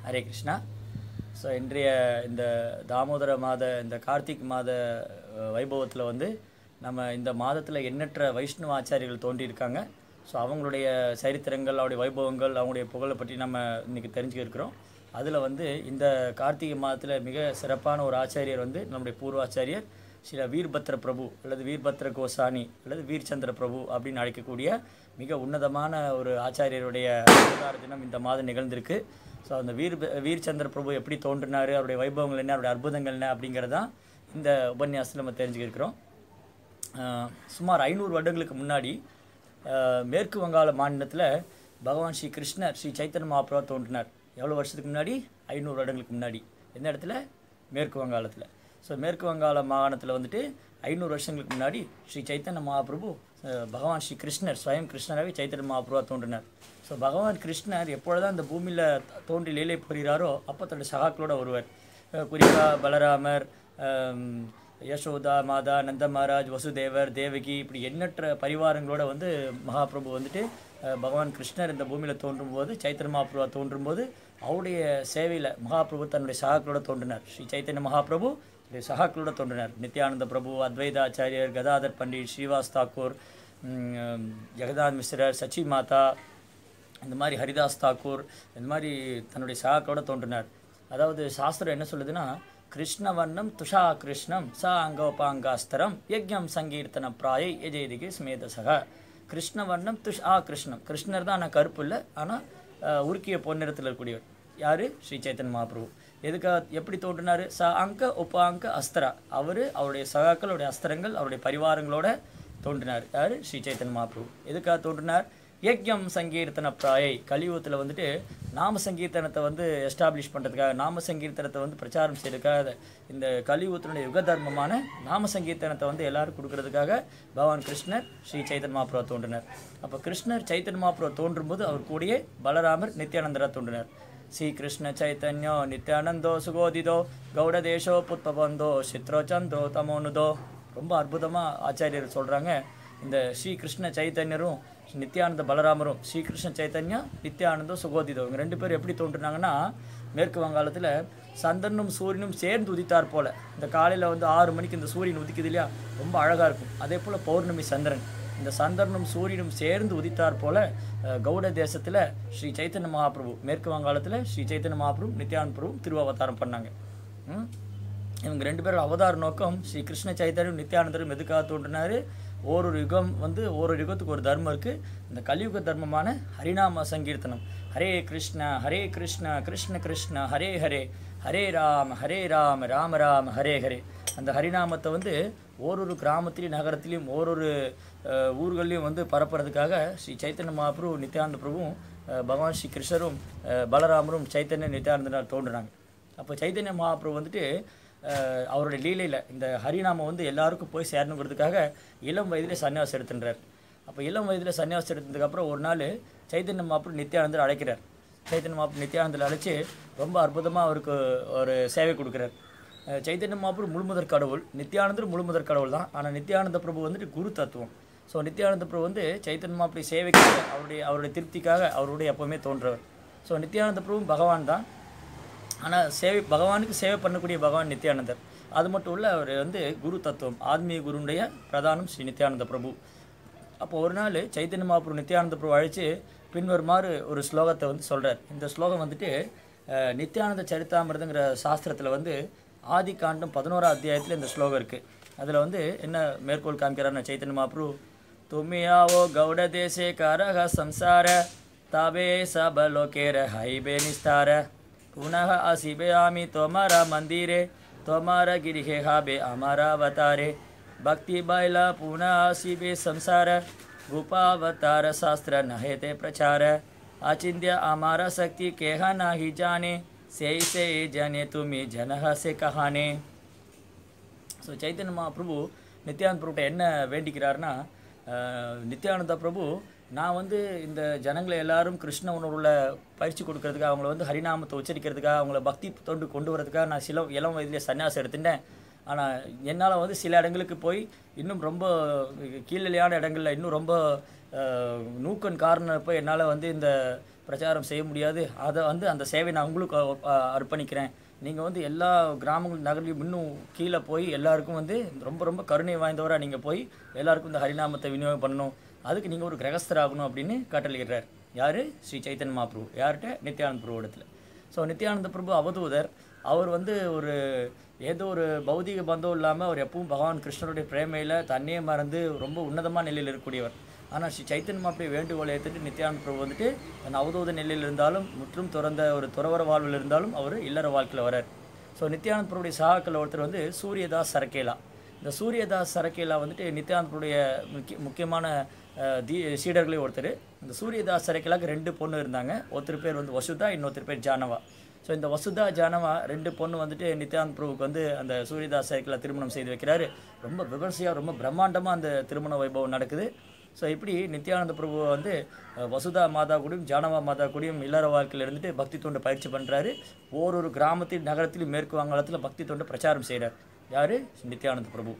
Hare Krishna so இன்றைய இந்த தாமோதர மாத இந்த கார்த்திக் மாத வைபவத்தில் வந்து நம்ம இந்த மாதத்தில் எண்ணற்ற வைஷ்ணவ ஆச்சாரியர்கள் தோன்றியிருக்காங்க ஸோ அவங்களுடைய சரித்திரங்கள் அவருடைய வைபவங்கள் அவங்களுடைய புகழை பற்றி நம்ம இன்றைக்கி தெரிஞ்சுக்க இருக்கிறோம் அதில் வந்து இந்த கார்த்திகை மாதத்தில் மிக சிறப்பான ஒரு ஆச்சாரியர் வந்து நம்முடைய பூர்வாச்சாரியர் ஸ்ரீ வீர்பத்ர பிரபு அல்லது வீர்பத்ர கோசானி அல்லது வீர்ச்சந்திர பிரபு அப்படின்னு அழைக்கக்கூடிய மிக உன்னதமான ஒரு ஆச்சாரியருடைய அவதார தினம் இந்த மாதம் நிகழ்ந்திருக்கு ஸோ அந்த வீர் வீர்ச்சந்திர பிரபு எப்படி தோன்றினார் அவருடைய வைபவங்கள் என்ன அவருடைய அற்புதங்கள் என்ன அப்படிங்கிறதான் இந்த உபன்யாசத்தில் நம்ம தெரிஞ்சுக்கிருக்கிறோம் ஆஹ் சுமார் ஐநூறு வருடங்களுக்கு முன்னாடி ஆஹ் மேற்கு வங்காள மாநிலத்தில் பகவான் ஸ்ரீ கிருஷ்ணர் ஸ்ரீ சைத்தன்ய மகாபிரபா தோன்றினார் எவ்வளோ வருஷத்துக்கு முன்னாடி ஐநூறு வருடங்களுக்கு முன்னாடி எந்த இடத்துல மேற்கு வங்காளத்தில் ஸோ மேற்கு வங்காள மாகாணத்தில் வந்துட்டு ஐநூறு வருஷங்களுக்கு முன்னாடி ஸ்ரீ சைத்தன்ய மகாபிரபு ஆஹ் பகவான் ஸ்ரீ கிருஷ்ணர் ஸ்வயம் கிருஷ்ணராகவே சைத்தன்ய மகாபிரபா தோன்றினார் ஸோ பகவான் கிருஷ்ணர் எப்பொழுதான் இந்த பூமியில் தோன்றி லீலை புரிகிறாரோ அப்போ தன்னுடைய சகாக்களோட வருவார் குறிப்பாக பலராமர் ஆம், யசோதா மாதா நந்த மகாராஜ் வசுதேவர் தேவகி இப்படி எண்ணற்ற பரிவாரங்களோட வந்து மகாபிரபு வந்துட்டு அஹ், பகவான் கிருஷ்ணர் இந்த பூமியில் தோன்றும் போது சைத்தன்ய மகாபிரபா தோன்றும் போது அவருடைய சேவையில் மகாபிரபு தன்னுடைய சகாக்களோட தோன்றினார் ஸ்ரீ சைத்தன்ய மகாபிரபு தன்னுடைய சகாக்களோட தோன்றினார் நித்யானந்த பிரபு அத்வைதாச்சாரியர் கதாதர் பண்டிட் ஸ்ரீவாஸ் தாக்கூர் ம், ஜெகநாத் மிஸ்ரர் சச்சி மாதா இந்த மாதிரி ஹரிதாஸ் தாக்கூர் இந்த மாதிரி தன்னுடைய சகாக்களோட தோன்றினார் அதாவது சாஸ்திரம் என்ன சொல்லுதுன்னா கிருஷ்ணவர்ணம் துஷா கிருஷ்ணம் ச அங்கோபாங்காஸ்தரம் யஜ்ஞம் சங்கீர்த்தன பிராயை எஜெயதிகே ஸ்மேதசக கிருஷ்ணவர்ணம் துஷ் ஆ கிருஷ்ணம் கிருஷ்ணர் தான் ஆனால் கருப்பு இல்லை ஆனால் உருக்கிய பொன்னிறத்தில் இருக்கக்கூடியவர் யார் ஸ்ரீ சைத்தன் மகாபிரபு எதுக்காக எப்படி தோன்றினார் ச அங்க உபாங்க அஸ்திரா அவர் அவருடைய சகாக்கள் அவருடைய அஸ்திரங்கள் அவருடைய பரிவாரங்களோட தோன்றினார் யார் ஸ்ரீ சைத்தன் மகாபிரபு எதுக்காக தோன்றினார் யக்ஞம் சங்கீர்த்தன பிராயை கலியுகத்தில் வந்துட்டு நாம சங்கீர்த்தனத்தை வந்து எஸ்டாப்ளிஷ் பண்ணுறதுக்காக நாம சங்கீர்த்தனத்தை வந்து பிரச்சாரம் செய்யறதுக்காக இந்த கலியுகத்தினுடைய யுக தர்மமான நாம சங்கீர்த்தனத்தை வந்து எல்லாரும் கொடுக்கறதுக்காக பகவான் கிருஷ்ணர் ஸ்ரீ சைத்தன் மகாபிரபா தோன்றினார் அப்போ கிருஷ்ணர் சைத்தன் மகாபிரபா தோன்றும் போது அவர் கூடயே பலராமர் நித்யானந்தரா தோன்றினார் ஸ்ரீ கிருஷ்ண சைத்தன்யோ நித்யானந்தோ சுகோதிதோ கௌடதேசோ புத்பபந்தோ சித்ரோ சந்திரோ தமோனுதோ ரொம்ப அற்புதமாக ஆச்சாரியர் சொல்கிறாங்க இந்த ஸ்ரீ கிருஷ்ண சைத்தன்யரும் நித்யானந்த பலராமரும் ஸ்ரீ கிருஷ்ண சைத்தன்யா நித்யானந்தம் சுகோதிதோ இவங்க ரெண்டு பேரும் எப்படி தோன்றுனாங்கன்னா மேற்கு வங்காளத்தில் சந்திரனும் சூரியனும் சேர்ந்து உதித்தார் போல இந்த காலையில் வந்து ஆறு மணிக்கு இந்த சூரியன் உதிக்குது இல்லையா ரொம்ப அழகாக இருக்கும் அதே போல் பௌர்ணமி சந்திரன் இந்த சந்திரனும் சூரியனும் சேர்ந்து உதித்தார் போல அஹ், கௌட தேசத்தில் ஸ்ரீ சைத்தன்ய மகாபிரபு மேற்கு வங்காளத்தில் ஸ்ரீ சைத்தன்ய மகாபிரபு நித்யானந்த பிரபு திருவாவதாரம் பண்ணாங்க ம்? இவங்க ரெண்டு பேரும் அவதார நோக்கம் ஸ்ரீ கிருஷ்ண சைத்தன்யம் நித்யானந்தரும் எதுக்காக தோன்றினாரு ஓரொரு யுகம் வந்து ஓரொரு யுகத்துக்கு ஒரு தர்மம் இருக்குது இந்த கலியுக தர்மமான ஹரிநாம சங்கீர்த்தனம் ஹரே கிருஷ்ண ஹரே கிருஷ்ண கிருஷ்ண கிருஷ்ண ஹரே ஹரே ஹரே ராம ஹரே ராம ராம ராம ஹரே ஹரே அந்த ஹரிநாமத்தை வந்து ஓரொரு கிராமத்திலையும் நகரத்திலையும் ஓரொரு அஹ், ஊர்கள்லையும் வந்து பரப்புறதுக்காக ஸ்ரீ சைத்தன்ய மகாபிரபு நித்யானந்த பிரபுவும் அஹ், பகவான் ஸ்ரீ கிருஷ்ணரும் அஹ், பலராமரும் சைத்தன்ய நித்யானந்தனார் தோன்றுறாங்க அப்போ சைத்தன்ய மகாபிரபு வந்துட்டு அஹ், அவருடைய லீலையில் இந்த ஹரிநாமம் வந்து எல்லாருக்கும் போய் சேரணுங்கிறதுக்காக இளம் வயதிலே சன்னியாசம் எடுத்துன்றார் அப்போ இளம் வயதில் சன்னியாசம் எடுத்ததுக்கப்புறம் ஒரு நாள் சைத்தன்ய மகாபிரபு நித்யானந்தர் அழைக்கிறார் சைத்தன்ய மகாபிரபு நித்யானந்தர் அழைச்சி ரொம்ப அற்புதமாக அவருக்கு ஒரு சேவை கொடுக்குறார் அஹ், சைத்தன்ய மகாபிரபு முழுமுதற் கடவுள் நித்யானந்தர் முழுமுதற் கடவுள் தான் ஆனால் நித்யானந்த பிரபு வந்துட்டு குரு தத்துவம் ஸோ நித்யானந்த பிரபு வந்து சைத்தன்ய மகாபிரபு சேவைக்காக அவருடைய அவருடைய திருப்திக்காக அவருடைய எப்போவுமே தோன்றவர் ஸோ நித்யானந்த பிரபு பகவான் தான் ஆனால் சேவை பகவானுக்கு சேவை பண்ணக்கூடிய பகவான் நித்யானந்தர் அது மட்டும் இல்லை அவர் வந்து குரு தத்துவம் ஆத்மீக குருனுடைய பிரதானம் ஸ்ரீ நித்யானந்த பிரபு அப்போ ஒரு நாள் சைத்தன்ய மகாபிரபு நித்யானந்த பிரபு அழைச்சு பின்வருமாறு ஒரு ஸ்லோகத்தை வந்து சொல்கிறார் இந்த ஸ்லோகம் வந்துட்டு அஹ், நித்யானந்த சரித்தாமிரதங்கிற சாஸ்திரத்தில் வந்து ஆதி காண்டம் பதினோரா அத்தியாயத்தில் இந்த ஸ்லோகம் இருக்குது அதில் வந்து என்ன மேற்கோள் காமிக்கிறார்னா சைத்தன்ய மகாபிரபு ತುಮಿಯಾವೋ ಗೌಡ ದೇಶೆ ಕರಹ ಸಂಸಾರ ತಾವೇ ಸಬಲೋಕೇರ ಹೈಬೆ ನಿಸ್ತಾರ ಪುನಃ ಅಸಿಬೆಯಾಮಿ ತೊಮರ ಮಂದಿರೆ ತೊಮರ ಗಿರಿಹೆ ಹಾಬೆ ಅಮರಾವತಾರೆ ಭಕ್ತಿ ಬೈಲ ಪುನಃ ಅಸಿಬೆ ಸಂಸಾರ ಗುಪಾವತಾರ ಶಾಸ್ತ್ರ ನಹೇತೆ ಪ್ರಚಾರ ಅಚಿಂತ್ಯ ಅಮರ ಶಕ್ತಿ ಕೇಹ ನಾಹಿ ಜಾನೆ ಸೇ ಸೇ ಜನೆ ತುಮಿ ಜನಹ ಸೆ ಕಹಾನೆ ஸோ சைத்தன்ய மகாபிரபு நித்யானந்த பிரபுட்ட என்ன வேண்டிக்கிறாருன்னா அஹ், நித்யானந்த பிரபு நான் வந்து இந்த ஜனங்களை எல்லாரும் கிருஷ்ண உணர்வுல பயிற்சி கொடுக்கறதுக்காக அவங்கள வந்து ஹரிநாமத்தை உச்சரிக்கிறதுக்காக அவங்கள பக்தி தொண்டு கொண்டு வரதுக்காக நான் சில இளம் வயதிலே சன்னியாசம் எடுத்துட்டேன் ஆனால் என்னால் வந்து சில இடங்களுக்கு போய் இன்னும் ரொம்ப கீழ்நிலையான இடங்கள்ல இன்னும் ரொம்ப அஹ், நூக்கன் காரணம் இப்போ என்னால் வந்து இந்த பிரச்சாரம் செய்ய முடியாது அதை வந்து அந்த சேவை நான் உங்களுக்கு அ- அ- அர்ப்பணிக்கிறேன் நீங்கள் வந்து எல்லா கிராமங்கள் நகர்லையும் இன்னும் கீழே போய் எல்லாருக்கும் வந்து ரொம்ப ரொம்ப கருணை வாய்ந்தவராக நீங்கள் போய் எல்லாருக்கும் இந்த ஹரிநாமத்தை விநியோகம் பண்ணணும் அதுக்கு நீங்கள் ஒரு கிரகஸ்தராகணும் அப்படின்னு கட்டளையிடுறார் யார் ஸ்ரீ சைத்தன்ய மகாபிரபு யார்கிட்ட நித்யானந்த பிரபு இடத்துல ஸோ நித்யானந்த பிரபு அவதூதர் அவர் வந்து ஒரு ஏதோ ஒரு பௌதிக பந்தம் இல்லாமல் அவர் எப்பவும் பகவான் கிருஷ்ணருடைய பிரேமையில் தன்னையே மறந்து ரொம்ப உன்னதமான நிலையில் இருக்கக்கூடியவர் ஆனால் ஸ்ரீ சைத்தன்ய மாப்பிளை வேண்டுகோளை ஏற்றுட்டு நித்யானந்த பிரபு வந்துட்டு தன் அவதூத நிலையில் இருந்தாலும் முற்றும் துறந்த ஒரு துறவர வாழ்வில் இருந்தாலும் அவர் இல்லற வாழ்க்கையில் வரார் ஸோ நித்யானந்த பிரபுடைய சகாக்கள் ஒருத்தர் வந்து சூரியதாஸ் சரக்கேலா இந்த சூரியதாஸ் சரக்கேலா வந்துட்டு நித்யானந்தருடைய முக்கிய முக்கியமான அஹ், தி சீடர்களே ஒருத்தர் இந்த சூரியதாஸ் சரக்கேலாக்கு ரெண்டு பொண்ணு இருந்தாங்க ஒருத்தர் பேர் வந்து வசுதா இன்னொருத்தர் பேர் ஜானவா ஸோ இந்த வசுதா ஜானவா ரெண்டு பொண்ணு வந்துட்டு நித்யானந்த் பிரபுக்கு வந்து அந்த சூரியதாஸ் சரக்கேலா திருமணம் செய்து வைக்கிறாரு ரொம்ப விமர்சையாக ரொம்ப பிரம்மாண்டமாக அந்த திருமண வைபவம் நடக்குது ஸோ இப்படி நித்யானந்த பிரபு வந்து அஹ், வசுதா மாதா கூடயும் ஜானவா மாதா கூடயும் இல்லற வாழ்க்கையில் இருந்துட்டு பக்தி தொண்டு பயிற்சி பண்ணுறாரு ஓரொரு கிராமத்தில் நகரத்திலும் மேற்கு வங்காளத்தில் பக்தி தொண்டு பிரச்சாரம் செய்கிறார் யார் நித்யானந்த பிரபு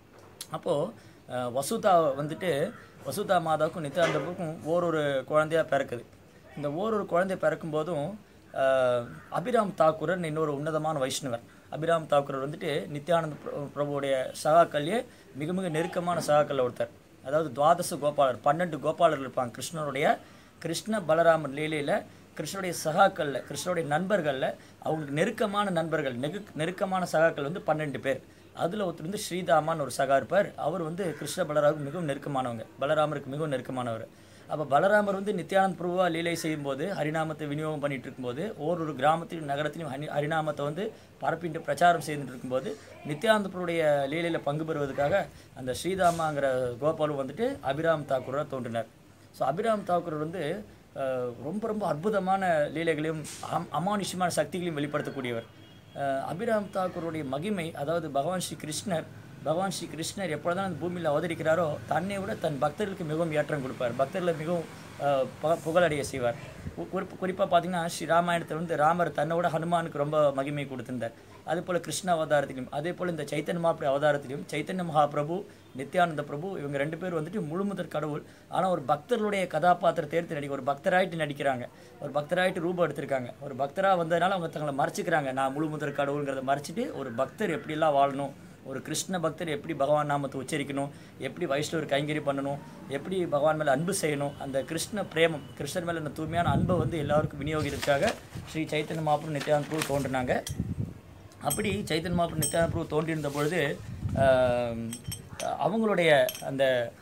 அப்போது வசுதா வந்துட்டு வசுதா மாதாவுக்கும் நித்யானந்தப்புக்கும் ஓரொரு குழந்தையா பிறக்குது இந்த ஓரொரு குழந்தை பிறக்கும் போதும் அஹ், அபிராம் தாக்கூரர் இன்னொரு உன்னதமான வைஷ்ணவர் அபிராம் தாக்கூரர் வந்துட்டு நித்யானந்த பிர- பிரபுவுடைய சகாக்கள்லேயே மிக மிக நெருக்கமான சகாக்கள் ஒருத்தர் அதாவது துவாதச கோபாலர் பன்னெண்டு கோபாலர்கள் இருப்பாங்க கிருஷ்ணருடைய கிருஷ்ண பலராமர் லீலையில் கிருஷ்ணருடைய சகாக்களில் கிருஷ்ணருடைய நண்பர்களில் அவங்களுக்கு நெருக்கமான நண்பர்கள் நெரு நெருக்கமான சகாக்கள் வந்து பன்னெண்டு பேர் அதில் ஒருத்தர் வந்து ஸ்ரீதாமான்னு ஒரு சகா இருப்பார் அவர் வந்து கிருஷ்ண பலராமுக்கு மிகவும் நெருக்கமானவங்க பலராமருக்கு மிகவும் நெருக்கமானவர் அப்போ பலராமர் வந்து நித்யானந்த் பிரபுவா லீலை செய்யும்போது ஹரிநாமத்தை விநியோகம் பண்ணிட்டு இருக்கும்போது ஓரொரு கிராமத்திலும் நகரத்திலும் ஹரி ஹரிநாமத்தை வந்து பரப்பிட்டு பிரச்சாரம் செய்துட்டு இருக்கும்போது நித்யானந்த பிரபுடைய லீலையில் பங்கு பெறுவதற்காக அந்த ஸ்ரீதாமாங்கிற கோபாலும் வந்துட்டு அபிராம் தாக்கூராக தோன்றினார் ஸோ அபிராம் தாக்கூர் வந்து அஹ், ரொம்ப ரொம்ப அற்புதமான லீலைகளையும் அம் அமானுஷ்யமான சக்திகளையும் வெளிப்படுத்தக்கூடியவர் அஹ், அபிராம் தாக்கூருடைய மகிமை அதாவது பகவான் ஸ்ரீ கிருஷ்ணர் பகவான் ஸ்ரீ கிருஷ்ணர் எப்பொழுதான் அந்த பூமியில் அவதரிக்கிறாரோ தன்னை விட தன் பக்தர்களுக்கு மிகவும் ஏற்றம் கொடுப்பார் பக்தர்களை மிகவும் அஹ், ப- புகழடைய செய்வார் கு- குறிப்பு குறிப்பாக பார்த்தீங்கன்னா ஸ்ரீ ராமாயணத்தில் வந்து ராமர் தன்னோட ஹனுமானுக்கு ரொம்ப மகிமை கொடுத்திருந்தார் அதே போல் கிருஷ்ண அவதாரத்திலும் அதே போல் இந்த சைத்தன்ய மகாபிரபு அவதாரத்திலும் சைத்தன்ய மகாபிரபு நித்யானந்த பிரபு இவங்க ரெண்டு பேர் வந்துட்டு முழுமுதற் கடவுள் ஆனால் ஒரு பக்தர்களுடைய கதாபாத்திரத்தை எடுத்து நடிக்க ஒரு பக்தராயிட்டு நடிக்கிறாங்க ஒரு பக்தராயிட்டு ரூபம் எடுத்திருக்காங்க ஒரு பக்தராக வந்ததுனால அவங்க தங்களை மறைச்சிக்கிறாங்க நான் முழுமுதற் கடவுளுங்கிறத மறைச்சிட்டு ஒரு பக்தர் எப்படிலாம் வாழணும் ஒரு கிருஷ்ண பக்தர் எப்படி பகவான் நாமத்தை உச்சரிக்கணும் எப்படி வைஷ்ணவர் கைங்கறி பண்ணணும் எப்படி பகவான் மேலே அன்பு செய்யணும் அந்த கிருஷ்ண பிரேமம் கிருஷ்ணர் மேலே அந்த தூய்மையான அன்பை வந்து எல்லாருக்கும் விநியோகிக்கிறதுக்காக ஸ்ரீ சைத்தன்ய மாப்பிரம் நித்யானந்த பிரபு தோன்றினாங்க அப்படி சைத்தன்ய மாப்பிரம் நித்யானந்த பிரபு தோன்றியிருந்த பொழுது ஆம், அவங்களுடைய அந்த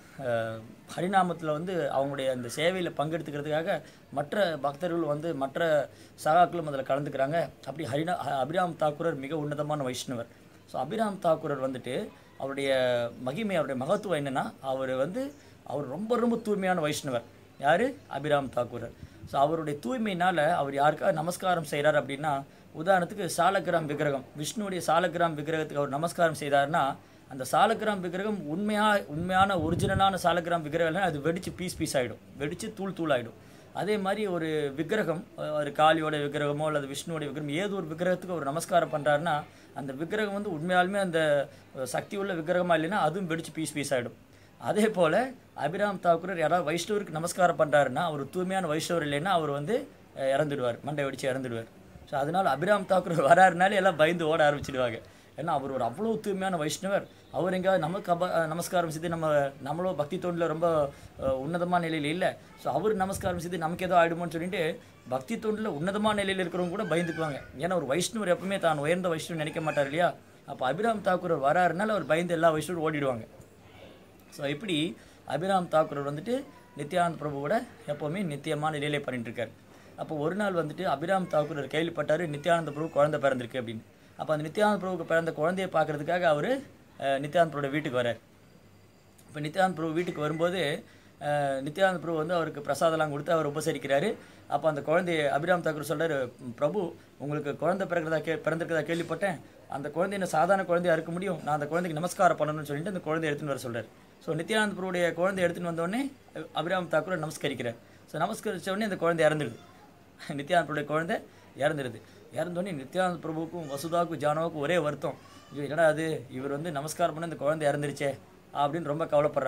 ஹரிநாமத்தில் வந்து அவங்களுடைய அந்த சேவையில் பங்கெடுத்துக்கிறதுக்காக மற்ற பக்தர்கள் வந்து மற்ற சகாக்களும் அதில் கலந்துக்கிறாங்க அப்படி ஹரிநா அபிராம் தாக்கூரர் மிக உன்னதமான வைஷ்ணவர் ஸோ அபிராம் தாக்கூரர் வந்துட்டு அவருடைய மகிமை அவருடைய மகத்துவம் என்னன்னா அவர் வந்து அவர் ரொம்ப ரொம்ப தூய்மையான வைஷ்ணவர் யார் அபிராம் தாக்கூரர் ஸோ அவருடைய தூய்மையினால் அவர் யாருக்காவது நமஸ்காரம் செய்கிறார் அப்படின்னா உதாரணத்துக்கு சாலக்கிராம் விக்கிரகம் விஷ்ணுவுடைய சாலக்கிராம் விக்கிரகத்துக்கு அவர் நமஸ்காரம் செய்தார்னா அந்த சாலக்கிராம் விக்கிரகம் உண்மையா உண்மையான ஒரிஜினலான சாலக்கிராம் விக்கிரகம் இல்லைன்னா அது வெடிச்சு பீஸ் பீஸ் ஆகிடும் வெடிச்சு தூள் தூள் ஆகிடும் அதே மாதிரி ஒரு விக்கிரகம் அஹ் ஒரு காளியோட விக்கிரகமோ அல்லது விஷ்ணுவோட விக்கிரகம் ஏதோ ஒரு விக்கிரகத்துக்கு ஒரு நமஸ்காரம் பண்ணுறாருன்னா அந்த விக்கிரகம் வந்து உண்மையாலுமே அந்த அஹ், சக்தி உள்ள விக்கிரகமா இல்லைன்னா அதுவும் வெடிச்சு பீஸ் பீஸ் ஆகிடும் அதே போல் அபிராம் தாக்கூரர் யாராவது வைஷ்ணவருக்கு நமஸ்காரம் பண்ணுறாருன்னா அவர் தூய்மையான வைஷ்ணவர் இல்லைன்னா அவர் வந்து அஹ், இறந்துடுவார் மண்டை வெடிச்சு இறந்துடுவார் ஸோ அதனால் அபிராம் தாக்கூர் வராருனாலே எல்லாம் பயந்து ஓட ஆரம்பிச்சிடுவாங்க ஏன்னா அவர் ஒரு அவ்வளோ தூய்மையான வைஷ்ணவர் அவர் எங்கேயாவது நமக்கு அப நமஸ்காரம் செய்து நம்ம நம்மளும் பக்தி தொண்டில் ரொம்ப அஹ், உன்னதமான நிலையில் இல்லை ஸோ அவர் நமஸ்காரம் செய்து நமக்கு ஏதோ ஆகிடுமோன்னு சொல்லிட்டு பக்தி தொண்டில் உன்னதமான நிலையில் இருக்கிறவங்க கூட பயந்துக்குவாங்க ஏன்னா ஒரு வைஷ்ணவர் எப்பவுமே தான் உயர்ந்த வைஷ்ணவர் நினைக்க மாட்டார் இல்லையா அப்போ அபிராம் தாக்கூர் வராருனால அவர் பயந்து எல்லா வைஷ்ணவரும் ஓடிடுவாங்க ஸோ இப்படி அபிராம் தாக்கூர் வந்துட்டு நித்யானந்த பிரபு கூட எப்போவுமே நித்தியமான நிலையிலே பண்ணிட்டு இருக்காரு அப்போ ஒரு நாள் வந்துட்டு அபிராம் தாக்கூர் கேள்விப்பட்டார் நித்யானந்த பிரபு குழந்தை பிறந்திருக்கு அப்படின்னு அப்போ அந்த நித்யானந்த பிரபுக்கு பிறந்த குழந்தையை பார்க்கறதுக்காக அவர் நித்யானந்த பிரபுவோட வீட்டுக்கு வரார் இப்போ நித்யானந்த பிரபு வீட்டுக்கு வரும்போது அஹ், நித்யானந்த பிரபு வந்து அவருக்கு பிரசாதம்லாம் கொடுத்து அவர் உபசரிக்கிறாரு அப்போ அந்த குழந்தைய அபிராம் தாக்கூர் சொல்றாரு பிரபு உங்களுக்கு குழந்தை பிறக்கிறதா கே பிறந்திருக்கிறதா கேள்விப்பட்டேன் அந்த குழந்தை என்ன சாதாரண குழந்தையா இருக்க முடியும் நான் அந்த குழந்தைக்கு நமஸ்காரம் பண்ணணும்னு சொல்லிட்டு அந்த குழந்தைய எடுத்துன்னு வர சொல்றாரு ஸோ நித்யானந்த பிரபுடைய குழந்தை எடுத்துன்னு வந்தோடனே அபிராம் தாக்கூர் நமஸ்கரிக்கிறார் ஸோ நமஸ்கரிச்ச உடனே அந்த குழந்தை இறந்துடுது நித்யானந்த பிரபுடைய குழந்தை இறந்துடுது இறந்தோடனே நித்யானந்த பிரபுவுக்கும் வசுதாவுக்கும் ஜானவுக்கும் ஒரே வருத்தம் ஐயோ என்னடா அது இவர் வந்து நமஸ்காரம் பண்ண இந்த குழந்தை இறந்துருச்சே அப்படின்னு ரொம்ப கவலைப்படுறாங்க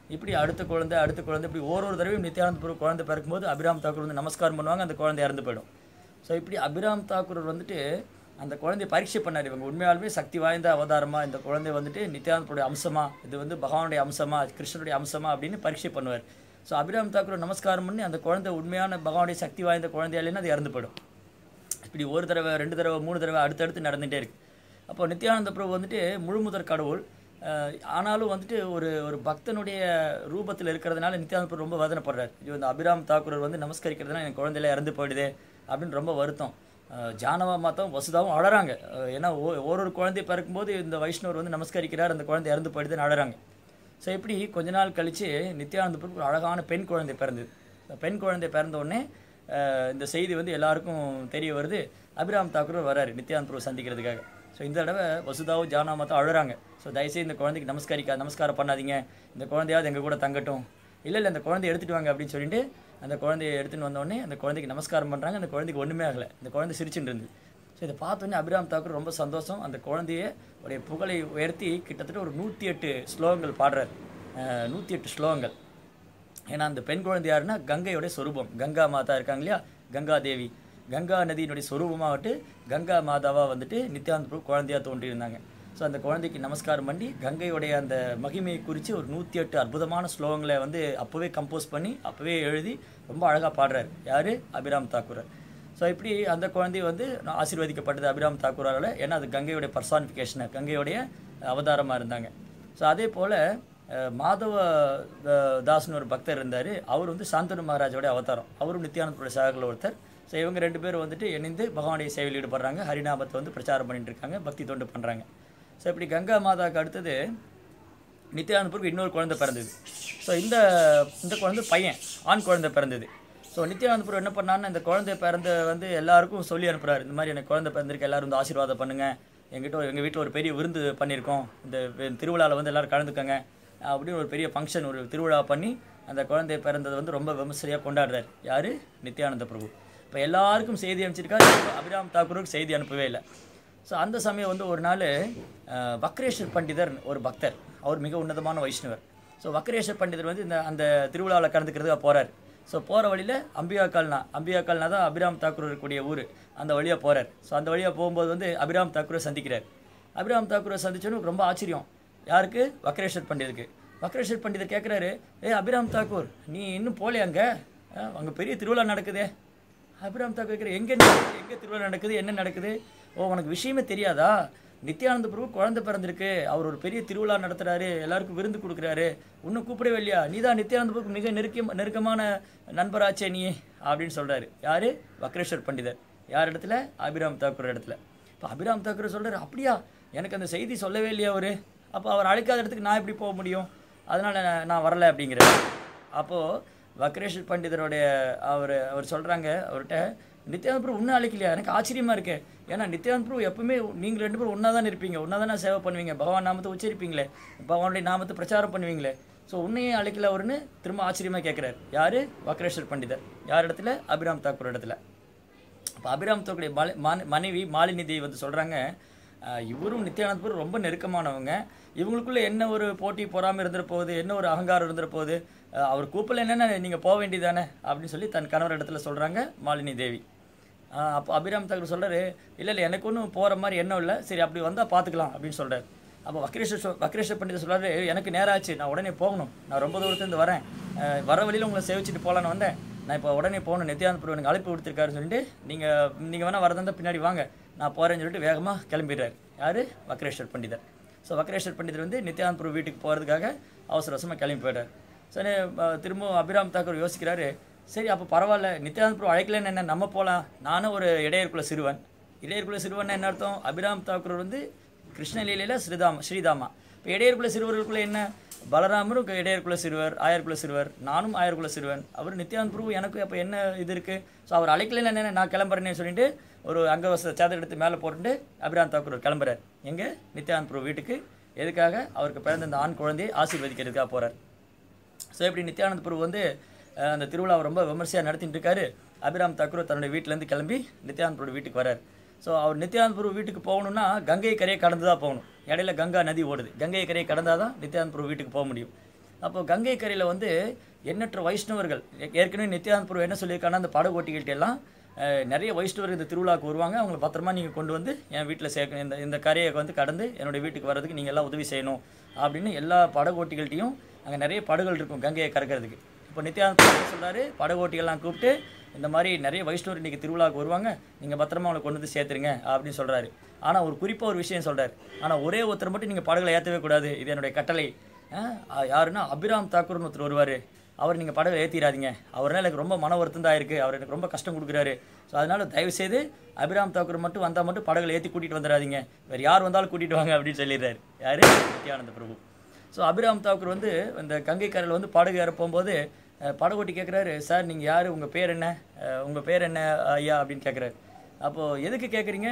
இப்படி அடுத்த குழந்தை அடுத்த குழந்தை இப்படி ஒரு ஒரு தடவையும் நித்யானந்த பிரபு குழந்தை பிறக்கும்போது அபிராம் தாக்கூர் வந்து நமஸ்காரம் பண்ணுவாங்க அந்த குழந்தை இறந்து போயிடும் ஸோ இப்படி அபிராம் தாக்கூர் வந்துட்டு அந்த குழந்தைய பரீட்சை பண்ணார் இவங்க உண்மையாலுமே சக்தி வாய்ந்த அவதாரமா இந்த குழந்தை வந்துட்டு நித்யானந்தருடைய அம்சமா இது வந்து பகவானுடைய அம்சமா கிருஷ்ணனுடைய அம்சமா அப்படின்னு பரீட்சை பண்ணுவார் ஸோ அபிராம் தாக்கூர் நமஸ்காரம் பண்ணி அந்த குழந்தை உண்மையான பகவானுடைய சக்தி வாய்ந்த குழந்தையா இல்லைன்னா அது இறந்து போயிடும் இப்படி ஒரு தடவை ரெண்டு தடவை மூணு தடவை அடுத்தடுத்து நடந்துகிட்டே இருக்கு அப்போ நித்யானந்த பிரபு வந்துட்டு முழுமுதற் கடவுள் அஹ், ஆனாலும் வந்துட்டு ஒரு ஒரு பக்தனுடைய ரூபத்தில் இருக்கிறதுனால நித்யானந்த பிரபு ரொம்ப வேதனைப்படுறாரு இது வந்து அபிராம் தாக்கூரர் வந்து நமஸ்கரிக்கிறதுனால என் குழந்தையில இறந்து போயிடுதே அப்படின்னு ரொம்ப வருத்தம் அஹ், ஜானவா மாத்தாவும் வசுதாவும் அழறாங்க அஹ், ஏன்னா ஒ- ஒரு ஒரு குழந்தை பிறக்கும்போது இந்த வைஷ்ணவர் வந்து நமஸ்கரிக்கிறார் அந்த குழந்தை இறந்து போயிடுதுன்னு அழறாங்க ஸோ இப்படி கொஞ்ச நாள் கழித்து நித்யானந்த பிரபு ஒரு அழகான பெண் குழந்தை பிறந்தது இந்த பெண் குழந்தை பிறந்த உடனே அஹ், இந்த செய்தி வந்து எல்லாருக்கும் தெரிய வருது அபிராம் தாக்கூர் வராரு நித்யானந்த பிரபு சந்திக்கிறதுக்காக ஸோ இந்த தடவை வசுதாவும் ஜானா மாத்தம் அழுறாங்க ஸோ தயவுசெய்து இந்த குழந்தைக்கு நமஸ்கரிக்கா நமஸ்காரம் பண்ணாதீங்க இந்த குழந்தையாவது எங்கள் கூட தங்கட்டும் இல்லை இல்லை அந்த குழந்தைய எடுத்துட்டு வாங்க அப்படின்னு சொல்லிட்டு அந்த குழந்தைய எடுத்துன்னு வந்த உடனே அந்த குழந்தைக்கு நமஸ்காரம் பண்ணுறாங்க அந்த குழந்தைக்கு ஒன்றுமே ஆகலை இந்த குழந்தை சிரிச்சுட்டு இருந்தது ஸோ இதை பார்த்தோன்னே அபிராம் தாக்கூர் ரொம்ப சந்தோஷம் அந்த குழந்தைய உடைய புகழை உயர்த்தி கிட்டத்தட்ட ஒரு நூற்றி எட்டு ஸ்லோகங்கள் பாடுறார் நூற்றி எட்டு ஸ்லோகங்கள் ஏன்னா அந்த பெண் குழந்தை யாருன்னா கங்கையோட சொரூபம் கங்கா மாதா இருக்காங்க இல்லையா கங்கா தேவி கங்கா நதியினுடைய சொரூபமாகட்டு கங்கா மாதாவா வந்துட்டு நித்யானந்த பிரபு குழந்தையா தோன்றியிருந்தாங்க ஸோ அந்த குழந்தைக்கு நமஸ்காரம் பண்ணி கங்கையுடைய அந்த மகிமையை குறித்து ஒரு நூற்றி எட்டு அற்புதமான ஸ்லோகங்களை வந்து அப்போவே கம்போஸ் பண்ணி அப்போவே எழுதி ரொம்ப அழகாக பாடுறாரு யார் அபிராம் தாக்கூரர் ஸோ இப்படி அந்த குழந்தை வந்து ஆசீர்வதிக்கப்பட்டது அபிராம் தாக்கூரால் ஏன்னா அது கங்கையுடைய பர்சானிஃபிகேஷனை கங்கையுடைய அவதாரமாக இருந்தாங்க ஸோ அதே போல் மாதவ அஹ், தாஸ்னு ஒரு பக்தர் இருந்தார் அவர் வந்து சாந்தனு மகாராஜோட அவதாரம் அவரும் நித்யானந்தோட சாகரில் ஒருத்தர் ஸோ இவங்க ரெண்டு பேரும் வந்துட்டு இணைந்து பகவானுடைய சேவையில் ஈடுபடுறாங்க ஹரிநாமத்தை வந்து பிரச்சாரம் பண்ணிட்டு இருக்காங்க பக்தி தொண்டு பண்ணுறாங்க ஸோ இப்படி கங்கா மாதாவுக்கு அடுத்தது நித்யானந்தபுருக்கு இன்னொரு குழந்தை பிறந்தது ஸோ இந்த இந்த குழந்தை பையன் ஆண் குழந்தை பிறந்தது ஸோ நித்யானந்தபுரம் என்ன பண்ணாருன்னா இந்த குழந்தை பிறந்த வந்து எல்லாருக்கும் சொல்லி அனுப்புறாரு இந்த மாதிரி எனக்கு குழந்தை பிறந்திருக்கு எல்லாரும் வந்து ஆசீர்வாதம் பண்ணுங்க எங்கிட்ட ஒரு எங்கள் வீட்டில் ஒரு பெரிய விருந்து பண்ணியிருக்கோம் இந்த வி- திருவிழாவில் வந்து எல்லாரும் கலந்துக்கங்க அப்படின்னு ஒரு பெரிய ஃபங்க்ஷன் ஒரு திருவிழா பண்ணி அந்த குழந்தை பிறந்ததை வந்து ரொம்ப விமர்சையாக கொண்டாடுறாரு யார் நித்யானந்த பிரபு இப்போ எல்லாருக்கும் செய்தி அனுப்பிச்சிருக்காரு அபிராம் தாக்கூருக்கு செய்தி அனுப்பவே இல்லை ஸோ அந்த சமயம் வந்து ஒரு நாள் அஹ், வக்ரேஸ்வர் பண்டிதர் ஒரு பக்தர் அவர் மிக உன்னதமான வைஷ்ணவர் ஸோ வக்ரேஸ்வர் பண்டிதர் வந்து இந்த அந்த திருவிழாவில் கலந்துக்கிறதுக்காக போகிறார் ஸோ போகிற வழியில் அம்பியாக்கால்னா அம்பியாக்கால்னா தான் அபிராம் தாக்கூர் இருக்கக்கூடிய ஊர் அந்த வழியாக போகிறார் ஸோ அந்த வழியாக போகும்போது வந்து அபிராம் தாக்கூரை சந்திக்கிறார் அபிராம் தாக்கூரை சந்திச்சோன்னு ரொம்ப ஆச்சரியம் யாருக்கு வக்ரேஸ்வர் பண்டிதருக்கு வக்ரேஸ்வர் பண்டிதர் கேட்குறாரு ஏ அபிராம் தாக்கூர் நீ இன்னும் போலே அங்கே அங்கே பெரிய திருவிழா நடக்குதே அபிராம் தாக்கூர் கேட்குற எங்கே எங்கே திருவிழா நடக்குது என்ன நடக்குது ஓ உனக்கு விஷயமே தெரியாதா நித்யானந்த பிரபு குழந்தை பிறந்திருக்கு அவர் ஒரு பெரிய திருவிழா நடத்துறாரு எல்லாருக்கும் விருந்து கொடுக்குறாரு இன்னும் கூப்பிடவே இல்லையா நீ தான் நித்யானந்த பிரபுக்கு மிக நெருக்கம் நெருக்கமான நண்பராச்சே நீ அப்படின்னு சொல்றாரு யாரு வக்ரேஸ்வர் பண்டிதர் யார் இடத்துல அபிராம் தாக்கூர் இடத்துல இப்போ அபிராம் தாக்கூர் சொல்றாரு அப்படியா எனக்கு அந்த செய்தி சொல்லவே இல்லையா அவரு அப்போ அவர் அழைக்காத இடத்துக்கு நான் எப்படி போக முடியும் அதனால நான் நான் வரல அப்படிங்கிறாரு அப்போது வக்ரேஸ்வர் பண்டிதருடைய அவர் அவர் சொல்கிறாங்க அவர்கிட்ட நித்யானந்த பிரபு இன்னும் அழைக்கலையா எனக்கு ஆச்சரியமாக இருக்கு ஏன்னா நித்யானந்த பிரபு எப்பவுமே நீங்கள் ரெண்டு பேரும் ஒன்றா தான் இருப்பீங்க ஒன்றா தானே சேவை பண்ணுவீங்க பகவான் நாமத்தை உச்சரிப்பீங்களே பகவானுடைய நாமத்தை பிரச்சாரம் பண்ணுவீங்களே ஸோ உன்னையே அழைக்கல அவருன்னு திரும்ப ஆச்சரியமாக கேட்குறாரு யார் வக்ரேஸ்வர் பண்டிதர் யார் இடத்துல அபிராம் தாக்கூர் இடத்துல அப்போ அபிராம் தாக்கூருடைய மலை மன- மனைவி மாலினி தேவி வந்து சொல்கிறாங்க இவரும் நித்யானந்தபுரம் ரொம்ப நெருக்கமானவங்க இவங்களுக்குள்ள என்ன ஒரு போட்டி பொறாமை இருந்துட போகுது என்ன ஒரு அகங்காரம் இருந்துட போகுது அஹ் அவர் கூப்பிடல என்னென்ன நீங்கள் போக வேண்டியதானே அப்படின்னு சொல்லி தன் கணவர் இடத்துல சொல்கிறாங்க மாலினி தேவி ஆஹ் அப்போ அபிராம் தாக்கூர் சொல்றாரு இல்லை இல்லை எனக்கு ஒன்றும் போகிற மாதிரி எண்ணம் இல்லை சரி அப்படி வந்தால் பார்த்துக்கலாம் அப்படின்னு சொல்கிறார் அப்போ வக்ரேஸ்வர் சொ- வக்ரேஸ்வர் பண்டிதர் சொல்றாரு எனக்கு நேரம் ஆச்சு நான் உடனே போகணும் நான் ரொம்ப தூரத்துலேருந்து வரேன் ஆஹ் வர வழியில் உங்களை சேவிச்சிட்டு போகலான்னு வந்தேன் நான் இப்போ உடனே போகணும் நித்யானந்த பிரபு எனக்கு அழைப்பு கொடுத்துருக்காருன்னு சொல்லிட்டு நீங்கள் நீங்கள் வேணால் வரதா பின்னாடி வாங்க நான் போகிறேன்னு சொல்லிட்டு வேகமாக கிளம்பிடுறாரு யார் வக்ரேஸ்வர் பண்டிதர் ஸோ வக்ரேஸ்வர் பண்டிதர் வந்து நித்யானந்த பிரபு வீட்டுக்கு போகிறதுக்காக அவசர அவசரமாக கிளம்பி போயிட்டார் சரி அஹ் திரும்பவும் அபிராம் தாக்கூர் யோசிக்கிறாரு சரி அப்போ பரவாயில்ல நித்யானந்த பிரபு அழைக்கலன்னு என்ன நம்ம போகலாம் நானும் ஒரு இடையர்குல சிறுவன் இடையர்குல சிறுவன் என்ன அர்த்தம் அபிராம் தாக்கூர் வந்து கிருஷ்ணலீலையில் ஸ்ரீதாமா ஸ்ரீதாமா இப்போ இடையர்குல சிறுவர்களுக்குள்ள என்ன பலராமரும் இடையர்குல சிறுவர் ஆயர்குல சிறுவர் நானும் ஆயர்குல சிறுவன் அவர் நித்யானந்த பிரபு எனக்கு அப்போ என்ன இது இருக்குது ஸோ அவர் அழைக்கலன்னு என்ன நான் கிளம்புறேன்னு சொல்லிட்டு ஒரு அங்கவச சேதம் எடுத்து மேலே போட்டுட்டு அபிராம் தாக்கூர் கிளம்புறார் எங்கே நித்யானந்த பிரபு வீட்டுக்கு எதுக்காக அவருக்கு பிறந்த அந்த ஆண் குழந்தையை ஆசீர்வதிக்கிறதுக்காக போகிறார் ஸோ இப்படி நித்யானந்த பிரபு வந்து அஹ், அந்த திருவிழாவை ரொம்ப விமர்சையாக நடத்திட்டு இருக்காரு அபிராம் தாக்கூர் தன்னுடைய வீட்டிலேருந்து கிளம்பி நித்யானந்த பிரபு வீட்டுக்கு வரார் ஸோ அவர் நித்யானந்த பிரபு வீட்டுக்கு போகணும்னா கங்கை கரையை கடந்து தான் போகணும் இடையில கங்கா நதி ஓடுது கங்கை கரையை கடந்தால் தான் நித்யானந்த பிரபு வீட்டுக்கு போக முடியும் அப்போ கங்கை கரையில் வந்து எண்ணற்ற வைஷ்ணவர்கள் ஏ- ஏற்கனவே நித்யானந்த பிரபு என்ன சொல்லியிருக்காங்கன்னா அந்த படகோட்டிகள்ட்ட எல்லாம் அஹ், நிறைய வைஷ்ணவர் இந்த திருவிழாவுக்கு வருவாங்க அவங்களை பத்திரமா நீங்கள் கொண்டு வந்து என் வீட்டில் சேர்க்கணும் இந்த இந்த கரையை வந்து கடந்து என்னுடைய வீட்டுக்கு வர்றதுக்கு நீங்கள் எல்லாம் உதவி செய்யணும் அப்படின்னு எல்லா படகோட்டிகள்ட்டையும் அங்கே நிறைய படகுகள் இருக்கும் கங்கையை கறக்கிறதுக்கு இப்போ நித்யானந்த பிரபு என்ன சொல்றாரு படகோட்டிகள்லாம் கூப்பிட்டு இந்த மாதிரி நிறைய வைஷ்ணவர் இன்னைக்கு திருவிழாவுக்கு வருவாங்க நீங்கள் பத்திரமா அவங்களை கொண்டு வந்து சேர்த்துருங்க அப்படின்னு சொல்கிறாரு ஆனால் ஒரு குறிப்பாக ஒரு விஷயம் சொல்கிறார் ஆனால் ஒரே ஒருத்தர் மட்டும் நீங்கள் படகுல ஏற்றவே கூடாது இது என்னுடைய கட்டளை ஆ, யாருன்னா அபிராம் தாக்கூர்னு ஒருத்தர் வருவார் அவர் நீங்கள் படகுல ஏற்றிடாதீங்க அவர்னால எனக்கு ரொம்ப மன வருத்தம் தான் இருக்குது அவர் எனக்கு ரொம்ப கஷ்டம் கொடுக்குறாரு ஸோ அதனால் தயவுசெய்து அபிராம் தாக்கூர் மட்டும் வந்தால் மட்டும் படகுல ஏற்றி கூட்டிகிட்டு வந்துடாதீங்க வேறு யார் வந்தாலும் கூட்டிகிட்டு வாங்க அப்படின்னு சொல்லிடுறாரு யார் நித்யானந்த பிரபு ஸோ அபிராம் தாக்கூர் வந்து இந்த கங்கை கரையில் வந்து படகு ஏற போகும்போது அஹ், படகோட்டி கேட்குறாரு சார் நீங்கள் யார் உங்கள் பேர் என்ன உங்கள் பேர் என்ன ஐயா அப்படின்னு கேட்குறாரு அப்போது எதுக்கு கேட்குறீங்க